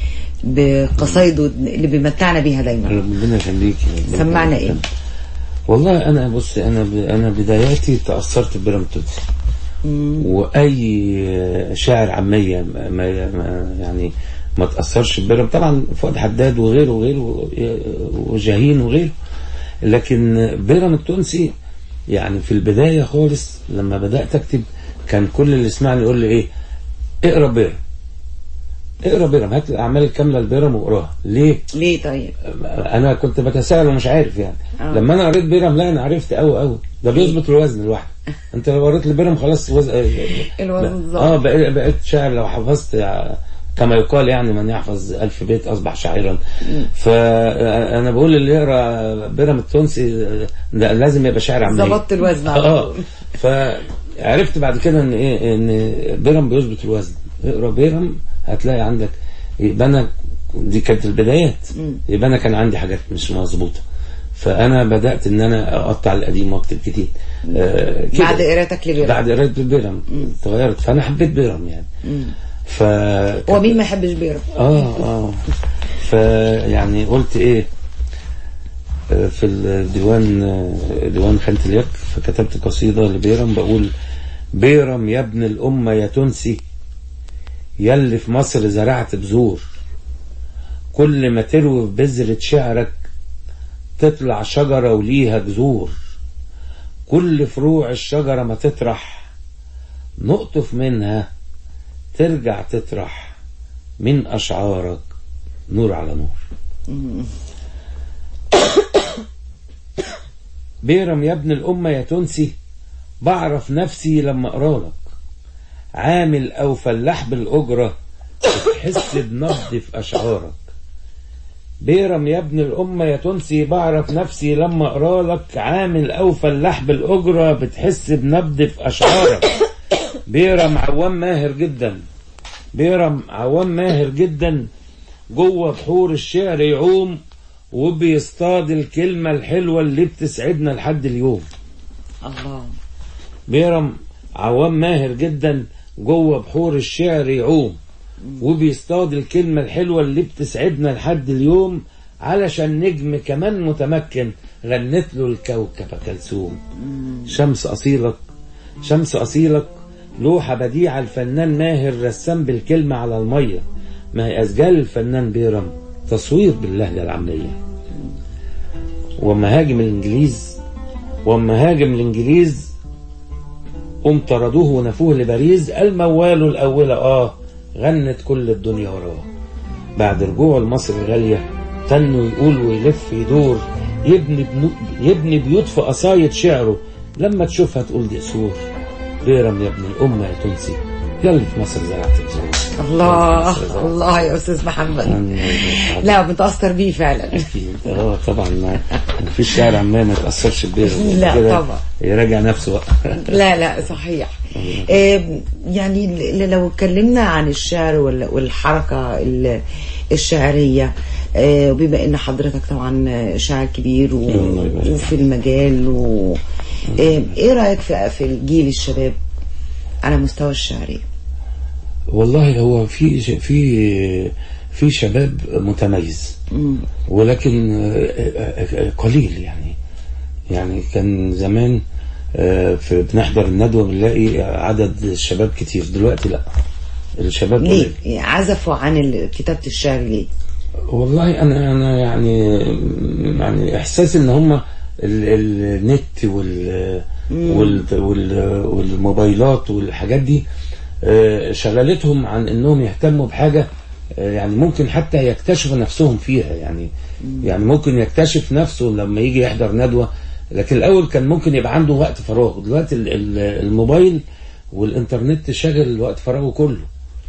بقصايده اللي بيمتعنا بيها دايما ربنا يخليكي ربنا سمعنا يخليكي. ايه والله انا بص انا ب... انا بداياتي تاثرت ببيراميدز واي شاعر عاميه ما... ما... ما يعني ما تاثرش ببيراميدز طبعا فؤاد حداد وغيره وغيره وجاهين وغيره لكن بيراميدز التونسي يعني في البدايه خالص لما بدات اكتب كان كل اللي يسمعني يقول لي ايه اقرا بيرم اقرا بيرم هات الاعمال الكامله لبيرم واقراها ليه؟ ليه طيب انا كنت بتساءل ومش عارف يعني آه. لما انا قريت بيرم لا انا عرفت قوي قوي ده بيظبط الوزن لوحده انت لو قريت لبيرم خلاص وز... الوزن ظبط. اه بقيت, بقيت شاعر لو حفظت كما يقال يعني من يحفظ ألف بيت أصبح شاعرا فأنا بقول اللي يقرأ بيرم التونسي ده لازم يبقى شاعر عامي ظبطت الوزن على اه طول. فعرفت بعد كده ان ايه ان بيرم بيظبط الوزن اقرا بيرم هتلاقي عندك يبقى انا دي كانت البدايات يبقى انا كان عندي حاجات مش مظبوطه فانا بدات ان انا اقطع القديم واكتب جديد آه كده. بعد قراءتك لبيرم بعد قرايه بيرم اتغيرت فانا حبيت بيرم يعني ف هو مين ما يحبش بيرم اه اه فيعني قلت ايه آه، في الديوان آه، ديوان خانة اليد فكتبت قصيدة لبيرم بقول بيرم يا ابن الأمة يا تونسي يلي في مصر زرعت بذور كل ما تروي في بذرة شعرك تطلع شجرة وليها جذور كل فروع الشجرة ما تطرح نقطف منها ترجع تطرح من أشعارك نور على نور بيرم يا ابن الأمة يا تونسي بعرف نفسي لما أقرالك عامل أو فلاح بالأجرة بتحس بنبض في أشعارك بيرم يا ابن الأمة يا تونسي بعرف نفسي لما أقرالك عامل أو فلاح بالأجرة بتحس بنبض في أشعارك بيرم عوام ماهر جدا بيرم عوام ماهر جدا جوه بحور الشعر يعوم وبيصطاد الكلمة الحلوة اللي بتسعدنا لحد اليوم الله بيرم عوام ماهر جدا جوه بحور الشعر يعوم وبيصطاد الكلمة الحلوة اللي بتسعدنا لحد اليوم علشان نجم كمان متمكن غنت له الكوكب كلثوم شمس أصيلك شمس أصيلك لوحة بديعة الفنان ماهر رسام بالكلمة على المية ما هي أسجال الفنان بيرم تصوير باللهجة العامية وما هاجم الإنجليز وما هاجم الإنجليز قم طردوه ونفوه لباريس الموال الأول آه غنت كل الدنيا وراه بعد رجوعه لمصر الغالية تنه يقول ويلف يدور يبني, بنو يبني بيوت في قصايد شعره لما تشوفها تقول دي قصور بيرم يا ابن الأمة يا تونسي يلي في مصر زرعت الزهور الله الله يا استاذ محمد لا متاثر بيه فعلا أكيد اه طبعا ما ما فيش شاعر عمال ما يتأثرش ببيرم لا كده طبعا. يراجع نفسه بقى لا لا صحيح آم، يعني ل- لو اتكلمنا عن الشعر وال- والحركة ال- الشعرية آه، وبما ان حضرتك طبعا شاعر كبير و- الله يبارك. وفي المجال و... آم، ايه رأيك في في الجيل الشباب على مستوى الشعرية والله هو في في في شباب متميز ولكن آه، آه، آه، قليل يعني يعني كان زمان آه، في بنحضر الندوة بنلاقي عدد الشباب كتير دلوقتي لا الشباب ليه قليل. عزفوا عن ال- كتابة الشعر ليه والله انا انا يعني يعني احساس ان هم ال- ال- النت وال وال وال والموبايلات والحاجات دي آه، شغلتهم عن انهم يهتموا بحاجه آه، يعني ممكن حتى يكتشفوا نفسهم فيها يعني يعني ممكن يكتشف نفسه لما يجي يحضر ندوه لكن الاول كان ممكن يبقى عنده وقت فراغ دلوقتي ال- ال- الموبايل والانترنت شاغل وقت فراغه كله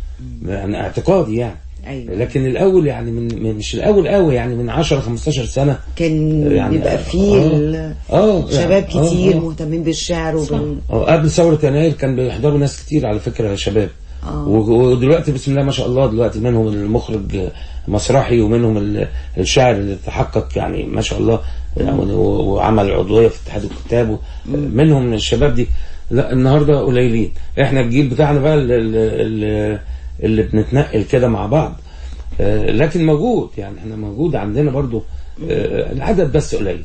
يعني اعتقادي يعني أيوة. لكن الاول يعني من, من مش الاول قوي يعني من 10 15 سنه كان يعني بيبقى فيه آه. ال- آه، شباب يعني آه، كتير آه. مهتمين بالشعر وبال... آه، قبل ثوره يناير كان بيحضروا ناس كتير على فكره يا شباب آه. و- ودلوقتي بسم الله ما شاء الله دلوقتي منهم المخرج مسرحي ومنهم ال- الشاعر اللي تحقق يعني ما شاء الله يعني و- وعمل عضويه في اتحاد الكتاب و- منهم من الشباب دي لا النهارده قليلين احنا الجيل بتاعنا بقى اللي, اللي, اللي بنتنقل كده مع بعض آه، لكن موجود يعني احنا موجود عندنا برضو آه، العدد بس قليل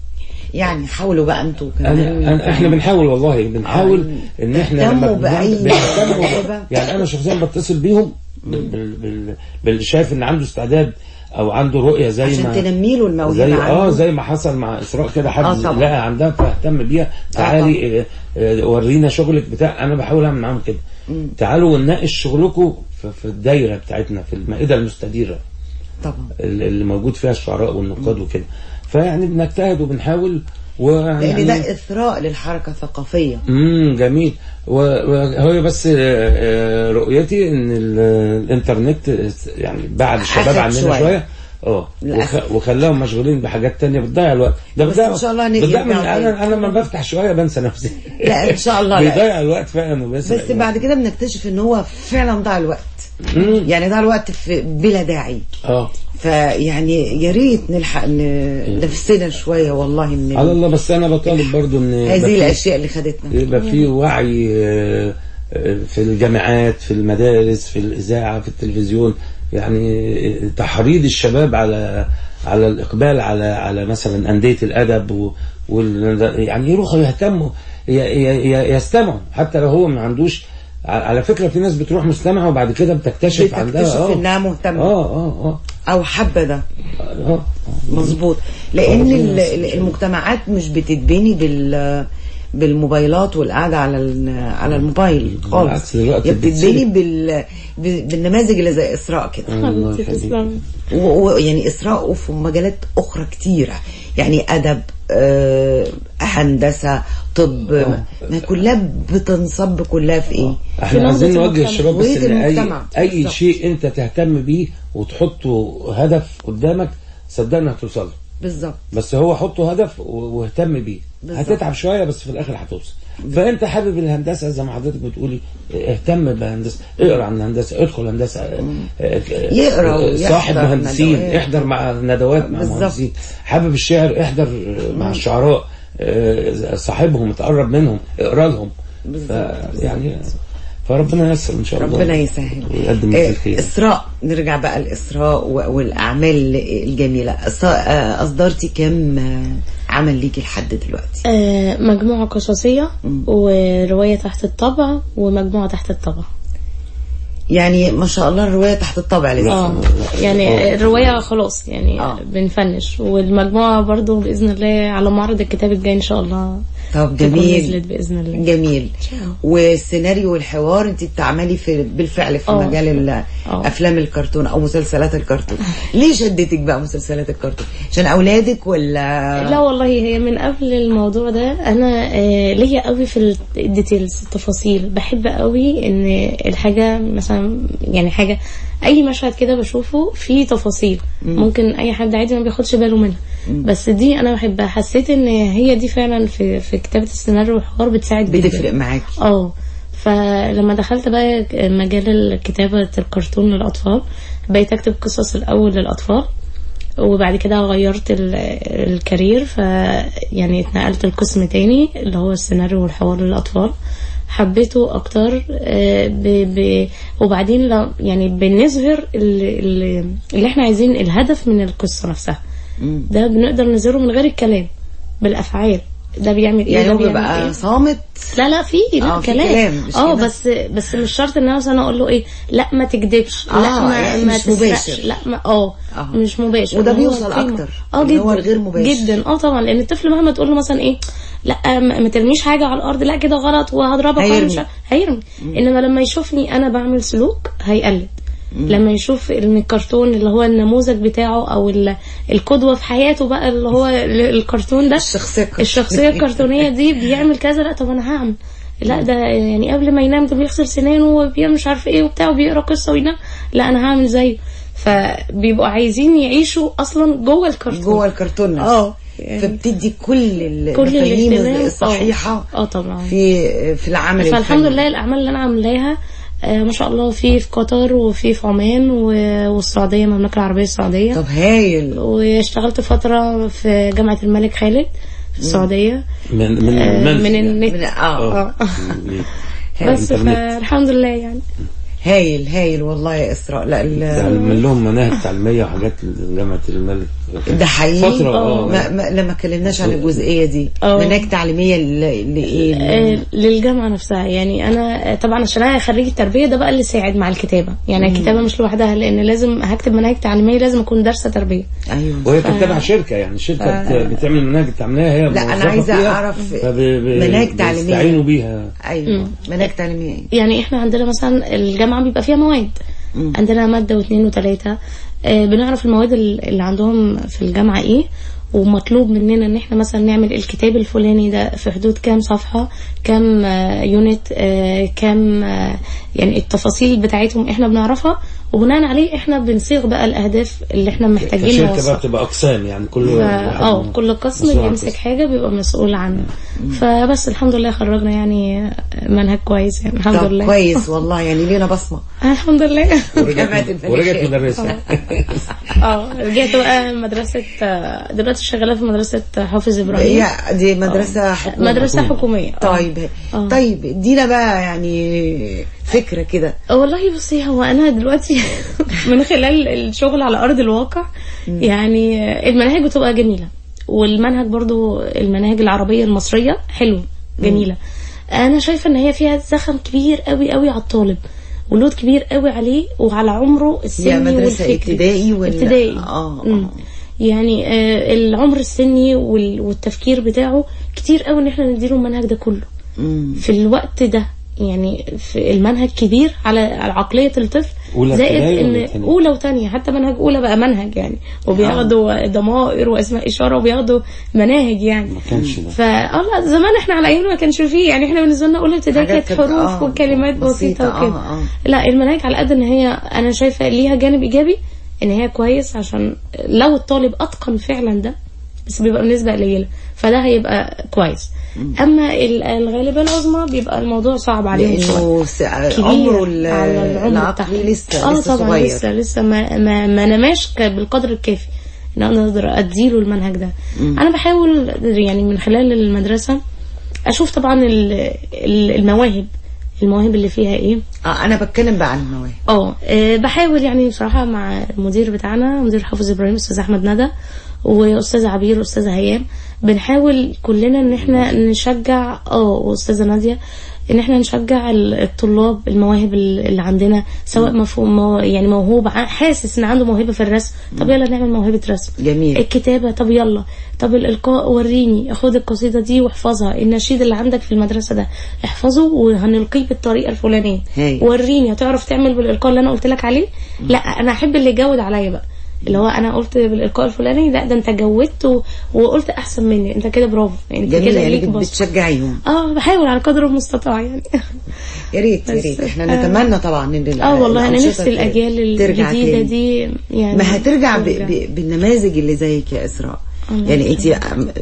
يعني حاولوا بقى انتوا كمان أنا أنا احنا بنحاول والله بنحاول ان احنا لما تهتموا بأي بنهتم- موهبة. يعني انا شخصيا بتصل بيهم بال- بال- بال- باللي شايف ان عنده استعداد او عنده رؤيه زي عشان ما تنمي له الموهبة زي اه عنده. زي ما حصل مع اسراء كده حد آه طبعا. لقى عندها فاهتم بيها تعالي آه آه ورينا شغلك بتاع انا بحاول اعمل معاهم كده تعالوا ونناقش شغلكم في, في الدايره بتاعتنا في المائده المستديره طبعا اللي اللي موجود فيها الشعراء والنقاد وكده فيعني بنجتهد وبنحاول ويعني لان ده اثراء للحركة الثقافية امم جميل و- وهو بس آه، آه، رؤيتي ان ال- الانترنت يعني بعد الشباب أخد عننا شوية. شويه اه للأسف. وخ- وخلاهم مشغولين بحاجات تانية بتضيع الوقت ده بس بتضيع إن شاء الله بتضيع يرجعوا من تاني. انا انا لما بفتح شويه بنسى نفسي لا ان شاء الله لا بيضيع الوقت فعلا وبس بس بعد كده بنكتشف ان هو فعلا ضاع الوقت يعني ضاع الوقت في بلا داعي اه فيعني يا ريت نلحق ن- نفسنا شويه والله من على الله بس انا بطالب برضو ان يبقى هذه في- الاشياء اللي خدتنا يبقى في وعي آه، آه، في الجامعات في المدارس في الإذاعة في التلفزيون يعني آه، تحريض الشباب على على الإقبال على على مثلا أندية الأدب و وال يعني يروحوا يهتموا ي- ي- ي- يستمعوا حتى لو هو ما عندوش ع- على فكرة في ناس بتروح مستمعة وبعد كده بتكتشف عندها بتكتشف اه انها مهتمه اه اه او حابه ده اه اه مظبوط لان ربنا ال- يستر. ال- المجتمعات مش بتتبني بال بالموبايلات والقعده على ال- على الموبايل خالص بالعكس دلوقتي هي بتتبني بتتسرق. بال ب- بالنماذج اللي زي اسراء كده الله حبيبتي يخليك. تسلمي ويعني اسراء وفي مجالات اخرى كتيره يعني ادب آه، هندسه طب آه. ما كلها بتنصب كلها في ايه احنا في عايزين نهضة نوجه المجتمع. الشباب بس وجهة ان اي المجتمع. اي بالظبط. شيء انت تهتم بيه وتحطه هدف قدامك صدقني هتوصل له. بالظبط بس هو حطه هدف و- واهتم بيه بالظبط. هتتعب شويه بس في الاخر هتوصل فانت حابب الهندسه زي ما حضرتك بتقولي اهتم بالهندسه اقرا عن الهندسه ادخل هندسه اه، اه، يقرا اه، صاحب ويحضر مهندسين ندوات. احضر مع ندوات مع بالظبط. مهندسين حابب الشعر احضر اه، مع الشعراء آه، صاحبهم تقرب منهم اقرا لهم ف- يعني فربنا ييسر ان شاء الله ربنا يسهل ويقدم آه، الخير إسراء نرجع بقى الإسراء و- والأعمال الجميلة أص- آه، أصدرتي كم آه، عمل ليكي لحد دلوقتي آه، مجموعة قصصية ورواية تحت الطبع ومجموعة تحت الطبع يعني ما شاء الله الرواية تحت الطبع لسه اه يعني الرواية خلاص يعني آه. بنفنش والمجموعة برضو بإذن الله على معرض الكتاب الجاي إن شاء الله طب تكون جميل نزلت بإذن الله جميل والسيناريو والحوار انت بتعملي في بالفعل في آه. مجال ال- آه. افلام الكرتون او مسلسلات الكرتون ليه شدتك بقى مسلسلات الكرتون عشان اولادك ولا لا والله هي من قبل الموضوع ده انا آه، ليا قوي في الديتيلز التفاصيل بحب قوي ان الحاجه مثلا يعني حاجه اي مشهد كده بشوفه فيه تفاصيل ممكن اي حد عادي ما بياخدش باله منها بس دي انا بحبها حسيت ان هي دي فعلا في في كتابه السيناريو والحوار بتساعد جدا بتفرق معاكي اه فلما دخلت بقى مجال كتابة الكرتون للأطفال بقيت أكتب قصص الأول للأطفال وبعد كده غيرت ال- الكارير ف يعني اتنقلت لقسم تاني اللي هو السيناريو والحوار للأطفال حبيته أكتر آه، ب... ب... وبعدين لا يعني بنظهر اللي, اللي- اللي احنا عايزين الهدف من القصة نفسها ده بنقدر نظهره من غير الكلام بالأفعال ده بيعمل ايه يعني ده هو بيعمل بيبقى إيه؟ صامت لا لا في لا آه، في كلام, كلام، مش اه كده؟ بس بس مش شرط ان انا مثلا اقول له ايه لا ما تكذبش آه، لا ما, يعني ما مش تسرقش مباشر. لا ما اه آه. مش مباشر وده هو بيوصل القيمة. أكتر، اه اللي جدا هو الغير مباشر. جدا اه طبعا لان الطفل مهما تقول له مثلا ايه لا ما ما ترميش حاجه على الارض لا كده غلط وهضربك هيرمي. وأنا مش ع- هيرمي انما لما يشوفني انا بعمل سلوك هيقلد لما يشوف ان الكرتون اللي هو النموذج بتاعه او ال- القدوه في حياته بقى اللي هو ال- الكرتون ده الشخصية الكرتونية. الشخصيه الكرتونيه دي بيعمل كذا لا طب انا هعمل لا ده يعني قبل ما ينام ده بيغسل سنانه وبيعمل مش عارف ايه وبتاع وبيقرا قصه وينام لا انا هعمل زيه فبيبقوا عايزين يعيشوا اصلا جوه الكرتون جوه الكرتون نفسه. اه يعني فبتدي كل ال- كل المفاهيم الاهتمام الصحيحة اه طبعا في في العمل فالحمد الفني. لله الاعمال اللي انا عاملاها آه، ما شاء الله في في قطر وفي في عمان و- والسعوديه المملكه العربيه السعوديه طب هايل واشتغلت فتره في جامعه الملك خالد في السعوديه من من آه، المنزل من يعني. النت من اه اه من بس الإنترنت. فالحمد لله يعني هايل هايل والله يا اسراء لا ال- تعمل لهم مناهج تعليميه وحاجات لجامعه الملك ده حقيقي فترة، آه. ما ما لما اتكلمناش عن الجزئيه دي آه. مناهج تعليميه ل- لايه آه، للجامعه نفسها يعني انا آه، طبعا عشان انا خريجه تربيه ده بقى اللي ساعد مع الكتابه يعني الكتابه مش لوحدها لان لازم هكتب مناهج تعليميه لازم اكون دارسه تربيه ايوه وهي بتتبع شركه يعني الشركه بت- بتعمل مناهج التعليميه هي لا، أنا موظفة عايزة فيها، أعرف فب- ب- مناهج تعليمية. بيستعينوا بيها ايوه مناهج تعليميه إيه؟ يعني احنا عندنا مثلا الجامعه بيبقى فيها مواد عندنا ماده واثنين وثلاثه آه بنعرف المواد ال- اللي عندهم في الجامعه ايه ومطلوب مننا ان احنا مثلا نعمل الكتاب الفلاني ده في حدود كام صفحه كام آه يونت آه كام آه يعني التفاصيل بتاعتهم احنا بنعرفها وبناء عليه احنا بنصيغ بقى الاهداف اللي احنا محتاجين الشركه بقى نوصلها بتبقى اقسام يعني كل ف- واحد اه من- كل قسم مسؤول عن بيمسك قسم. حاجه بيبقى مسؤول عنه فبس الحمد لله خرجنا يعني منهج كويس يعني الحمد طب لله كويس والله يعني لينا بصمه الحمد لله جامعة الملك ورجعت خالد. مدرسه اه رجعت بقى مدرسة دلوقتي شغالة في مدرسة حافظ إبراهيم هي دي مدرسه حكومه مدرسة حكومية آه. طيب آه. طيب ادينا بقى يعني فكره كده والله بصي هو أنا دلوقتي من خلال الشغل على أرض الواقع يعني المناهج بتبقى جميلة والمنهج برضو المناهج العربية المصرية حلوة جميلة أنا شايفة إن هي فيها زخم كبير قوي قوي على الطالب ولود كبير قوي عليه وعلى عمره السني هي مدرسة والفكري ابتدائي ولا- ابتدائي آه، آه. مم. يعني آه العمر السني وال- والتفكير بتاعه كتير قوي ان احنا نديله المنهج ده كله مم. في الوقت ده يعني في المنهج كبير على على عقلية الطفل أولى زائد ابتدائي ان ولا تانية؟ اولى وثانيه حتى منهج اولى بقى منهج يعني وبياخدوا ضمائر واسماء اشاره وبياخدوا مناهج يعني ما كانش ده فا اه لا زمان احنا على ايامنا ما كانش فيه يعني احنا بالنسبه لنا اولى ابتدائي حاجات كانت كانت- حروف آه، وكلمات بسيطة، بسيطه وكده آه، آه. لا المناهج على قد ان هي انا شايفه ليها جانب ايجابي ان هي كويس عشان لو الطالب اتقن فعلا ده بس بيبقى بنسبه قليله فده هيبقى كويس اما ال- الغالبيه العظمى بيبقى الموضوع صعب عليهم شويه لانه س- كبير عمره ال- على العمر العقلي بتاعهم. لسه اه لسه طبعا صغير لسه لسه ما ما, ما نماش ك- بالقدر الكافي ان انا اقدر اديله المنهج ده انا بحاول يعني من خلال المدرسه اشوف طبعا ال- ال- المواهب المواهب اللي فيها ايه اه انا بتكلم بقى عن المواهب اه آه، بحاول يعني بصراحه مع المدير بتاعنا مدير حافظ ابراهيم استاذ احمد ندى واستاذ عبير واستاذ هيام بنحاول كلنا ان احنا نشجع اه واستاذه ناديه ان احنا نشجع ال- الطلاب المواهب ال- اللي عندنا سواء مفهوم مو- يعني موهوب ع- حاسس ان عنده موهبه في الرسم طب يلا نعمل موهبه رسم جميل. الكتابه طب يلا طب الالقاء وريني خد القصيده دي واحفظها النشيد اللي عندك في المدرسه ده احفظه وهنلقيه بالطريقه الفلانيه هايل. وريني هتعرف تعمل بالالقاء اللي انا قلت لك عليه لا انا احب اللي يجود عليا بقى اللي هو انا قلت بالالقاء الفلاني لا ده انت جودت و... وقلت احسن مني انت كده برافو يعني انت جميل كده يعني ليك بت- بصمة. بتشجعيهم اه بحاول على قدر المستطاع يعني يا ريت يا بس- ريت احنا آه. نتمنى طبعا ان ال- اه والله انا الأنشطة نفسي الاجيال ترجع الجديده تاني. دي يعني ما هترجع ب... ترجع. ب... بالنماذج اللي زيك يا اسراء الله يعني انت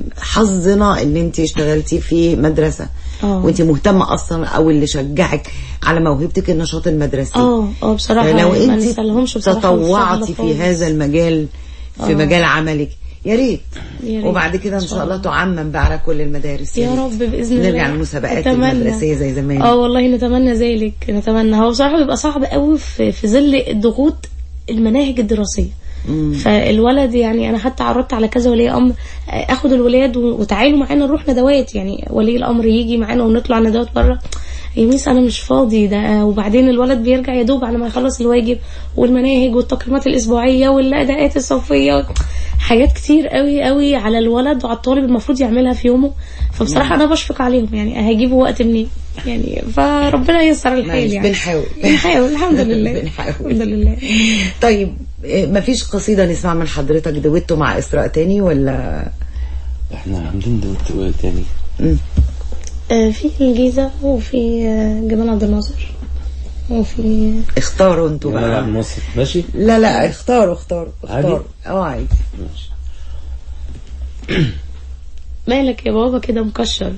حظنا ان انت اشتغلتي في مدرسه اه. وانت مهتمه اصلا او اللي شجعك على موهبتك النشاط المدرسي اه اه بصراحه لو ما انت نسألهمش بصراحه تطوعتي الفضل في خالص. هذا المجال في اه. مجال عملك يا ريت يا ريت. وبعد كده ان شاء الله تعمم بقى على كل المدارس يا ريت. رب باذن الله نرجع للمسابقات أتمنى. المدرسيه زي زمان اه والله نتمنى ذلك نتمنى هو بصراحه بيبقى صعب قوي في في ظل ضغوط المناهج الدراسيه فالولد يعني انا حتى عرضت على كذا ولي امر آه، اخد الولاد و- وتعالوا معانا نروح ندوات يعني ولي الامر يجي معانا ونطلع ندوات بره يا ميس انا مش فاضي ده وبعدين الولد بيرجع يا دوب على ما يخلص الواجب والمناهج والتقييمات الاسبوعيه والاداءات الصوفيه حاجات كتير قوي قوي على الولد وعلى الطالب المفروض يعملها في يومه فبصراحه انا بشفق عليهم يعني هيجيبوا وقت منين يعني فربنا ييسر الحال معلش، يعني بنحاول. بنحاول الحمد لله بنحاول. الحمد لله طيب إيه، مفيش قصيده نسمع من حضرتك دويتو مع اسراء تاني ولا احنا عاملين دوت ايه تاني آه، في الجيزه وفي آه، جمال عبد الناصر وفي اختاروا انتوا جمال عبد بقى الناصر ماشي لا لا اختاروا اختاروا عادي؟ اختاروا اه عادي ماشي مالك يا بابا كده مكشر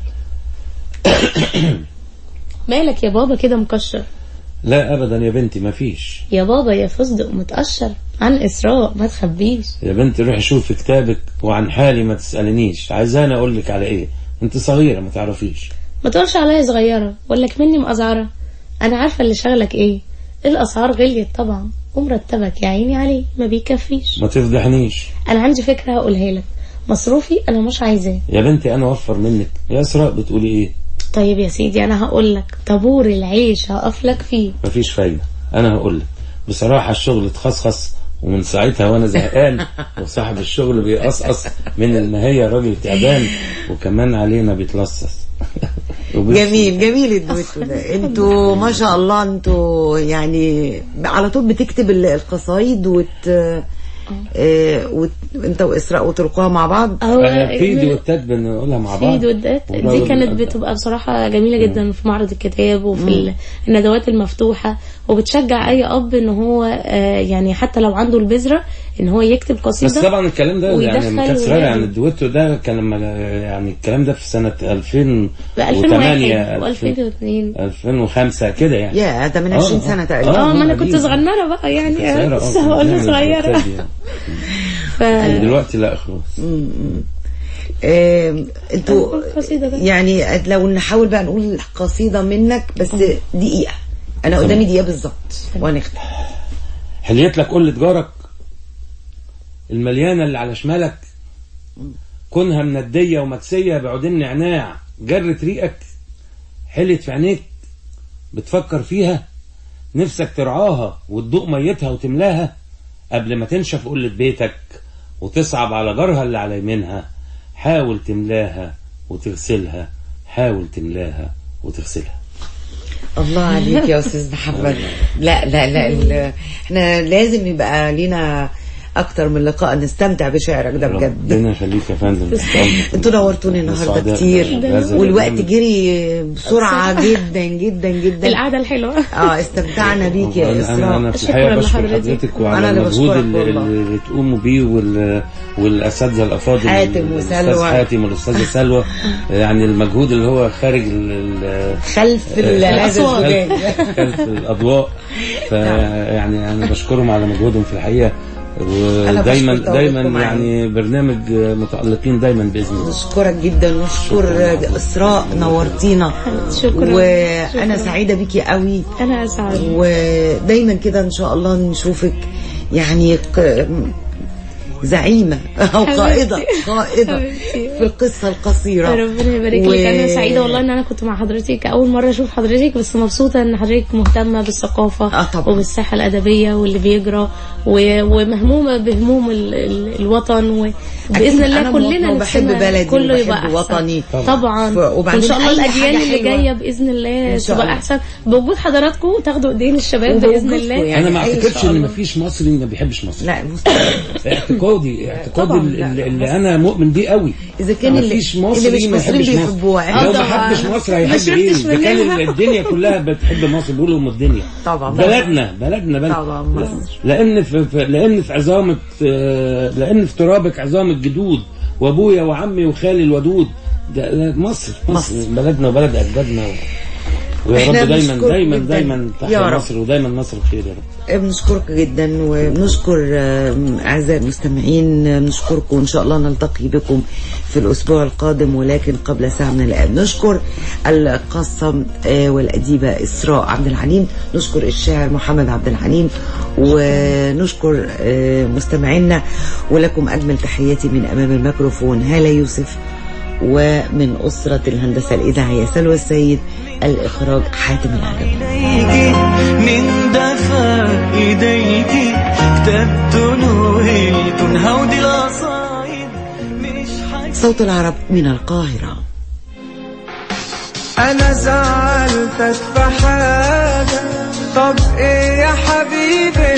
مالك يا بابا كده مكشر لا ابدا يا بنتي ما فيش يا بابا يا فستق متقشر عن اسراء ما تخبيش يا بنتي روحي شوفي كتابك وعن حالي ما تسالنيش عايزاني اقول لك على ايه انت صغيره ما تعرفيش ما تقولش عليا صغيرة ولا مني مقزعرة أنا عارفة اللي شغلك إيه الأسعار غليت طبعا ومرتبك يا عيني عليه ما بيكفيش ما تفضحنيش أنا عندي فكرة هقولها لك مصروفي أنا مش عايزاه يا بنتي انا اوفر منك يا اسراء بتقولي ايه طيب يا سيدي أنا هقول لك طابور العيش هقف لك فيه مفيش فايده انا هقول لك بصراحه الشغل اتخصخص ومن ساعتها وانا زهقان وصاحب الشغل بيقصقص من ان هي راجل تعبان وكمان علينا بيتلصص وبس- جميل جميل الدويتو ده انتوا ما شاء الله انتوا يعني على طول بتكتب ال- القصايد وت اه وت... انت واسراء وتلقوها مع بعض هو آه، في من- دوتات بنقولها مع في بعض دودات دي والراجل كانت بيقدر. بتبقى بصراحة جميلة جدا في معرض الكتاب وفي ال- الندوات المفتوحة وبتشجع أي أب إن هو آه، يعني حتى لو عنده البذرة إن هو يكتب قصيدة بس طبعا الكلام ده يعني ويدخل ما كانت صغيره ولاده. يعني الدويتو ده كان لما يعني الكلام ده في سنه 2000 ب 2001 و 2002 2005 كده يعني يا ده من آه، 20 آه. سنة تقريبا اه ما انا قديم. كنت صغننه بقى يعني صغيرة، آه، لسه كنا بقول بنعمل صغيره الدوتات دي. ف دلوقتي لا خلاص اه انتوا القصيدة ده. يعني لو نحاول بقى نقول قصيدة منك بس دقيقة انا قدامي دقيقة بالظبط وهنختم حليت لك قلة جارك المليانة اللي على شمالك كونها مندية ومكسية بعودين نعناع جرت ريقك حلت في عينيك بتفكر فيها نفسك ترعاها وتدوق ميتها وتملاها قبل ما تنشف قلة بيتك وتصعب على جارها اللي على يمينها حاول تملاها وتغسلها حاول تملاها وتغسلها الله عليك يا استاذ محمد لا لا لا ال- احنا لازم يبقى لينا اكتر من لقاء نستمتع بشعرك ده بجد ربنا يخليك يا فندم انتوا نورتوني النهارده سعداء كتير بهذا والوقت البرنامج. جري بسرعه جدا جدا جدا القعده الحلوه اه استمتعنا بيك يا انا انا اسراء في شكراً الحقيقه بشكر لحضرتك. حضرتك وعلى أنا اللي المجهود بشكرك اللي, والله. اللي تقوموا بيه وال والاساتذه الافاضل حاتم الاستاذ وسلوى. حاتم والاستاذه سلوى يعني المجهود اللي هو خارج ال- ال- خلف ال- هذا الأصوات. الزجاج خلف الاضواء فيعني انا بشكرهم على مجهودهم في الحقيقه ودايما بشكر دايما تواجدكم يعني برنامج متألقين دايما بإذن الله نشكرك جدا نشكر اسراء نورتينا شكرا وانا شكرا. سعيده بيكي قوي انا اسعد ودايما كده ان شاء الله نشوفك يعني ق- زعيمة أو قائدة قائدة حبيبتي. في القصة القصيرة ربنا يبارك و- لك انا سعيده والله ان انا كنت مع حضرتك اول مره اشوف حضرتك بس مبسوطه ان حضرتك مهتمه بالثقافه آه طبعا. وبالساحه الادبيه واللي بيجرى و- ومهمومه بهموم ال- ال- الوطن أكيد وباذن أنا الله مواطنة كلنا وبحب نفسنا بلدي كله وبحب يبقى احسن وطني. طبعا ف- وان وبعدين شاء الله أي الاجيال حاجة اللي حلوة. جايه باذن الله إن شاء تبقى الله. احسن بوجود حضراتكم تاخدوا ايدين الشباب باذن وبوجودكم الله يعني. انا ما أي اعتقدش شاء ان الله. مفيش مصري ما بيحبش مصر لا مستحيل اعتقادي اعتقادي طبعاً، اللي, لا، اللي انا مؤمن بيه قوي إذا كان اللي- مفيش اللي مصري مش ما مصريين يحبش مصر بيحبوها. لو آه ما طبعاً. حبش مصر ما هيحب ايه شفتش ده كان منها. الدنيا كلها بتحب مصر بيقولوا ام الدنيا طبعاً. بلدنا بلدنا بلد طبعاً، مصر. لان في في- لان في عظامه آه، لان في ترابك عظام الجدود وابويا وعمي وخالي الودود ده ده مصر مصر مصر. بلدنا وبلد اجدادنا و... ويا إحنا رب دايما بنشكرك دايما جداً. دايما يا تحيا رب. مصر ودايما مصر بخير يا رب بنشكرك جدا وبنشكر آه، اعزائي المستمعين آه، نشكركم وان شاء الله نلتقي بكم في الاسبوع القادم ولكن قبل ساعه من الان نشكر القصه آه، والاديبه اسراء عبد الحليم نشكر الشاعر محمد عبد الحليم ونشكر آه، مستمعينا ولكم اجمل تحياتي من امام الميكروفون هاله يوسف ومن أسرة الهندسة الإذاعية سلوى السيد الإخراج حاتم العلوي إليك من دفا إيديك كتبت نويت هودي القصايد مش حاجة صوت العرب من القاهرة انا زعلتك في حاجة طب ايه يا حبيبي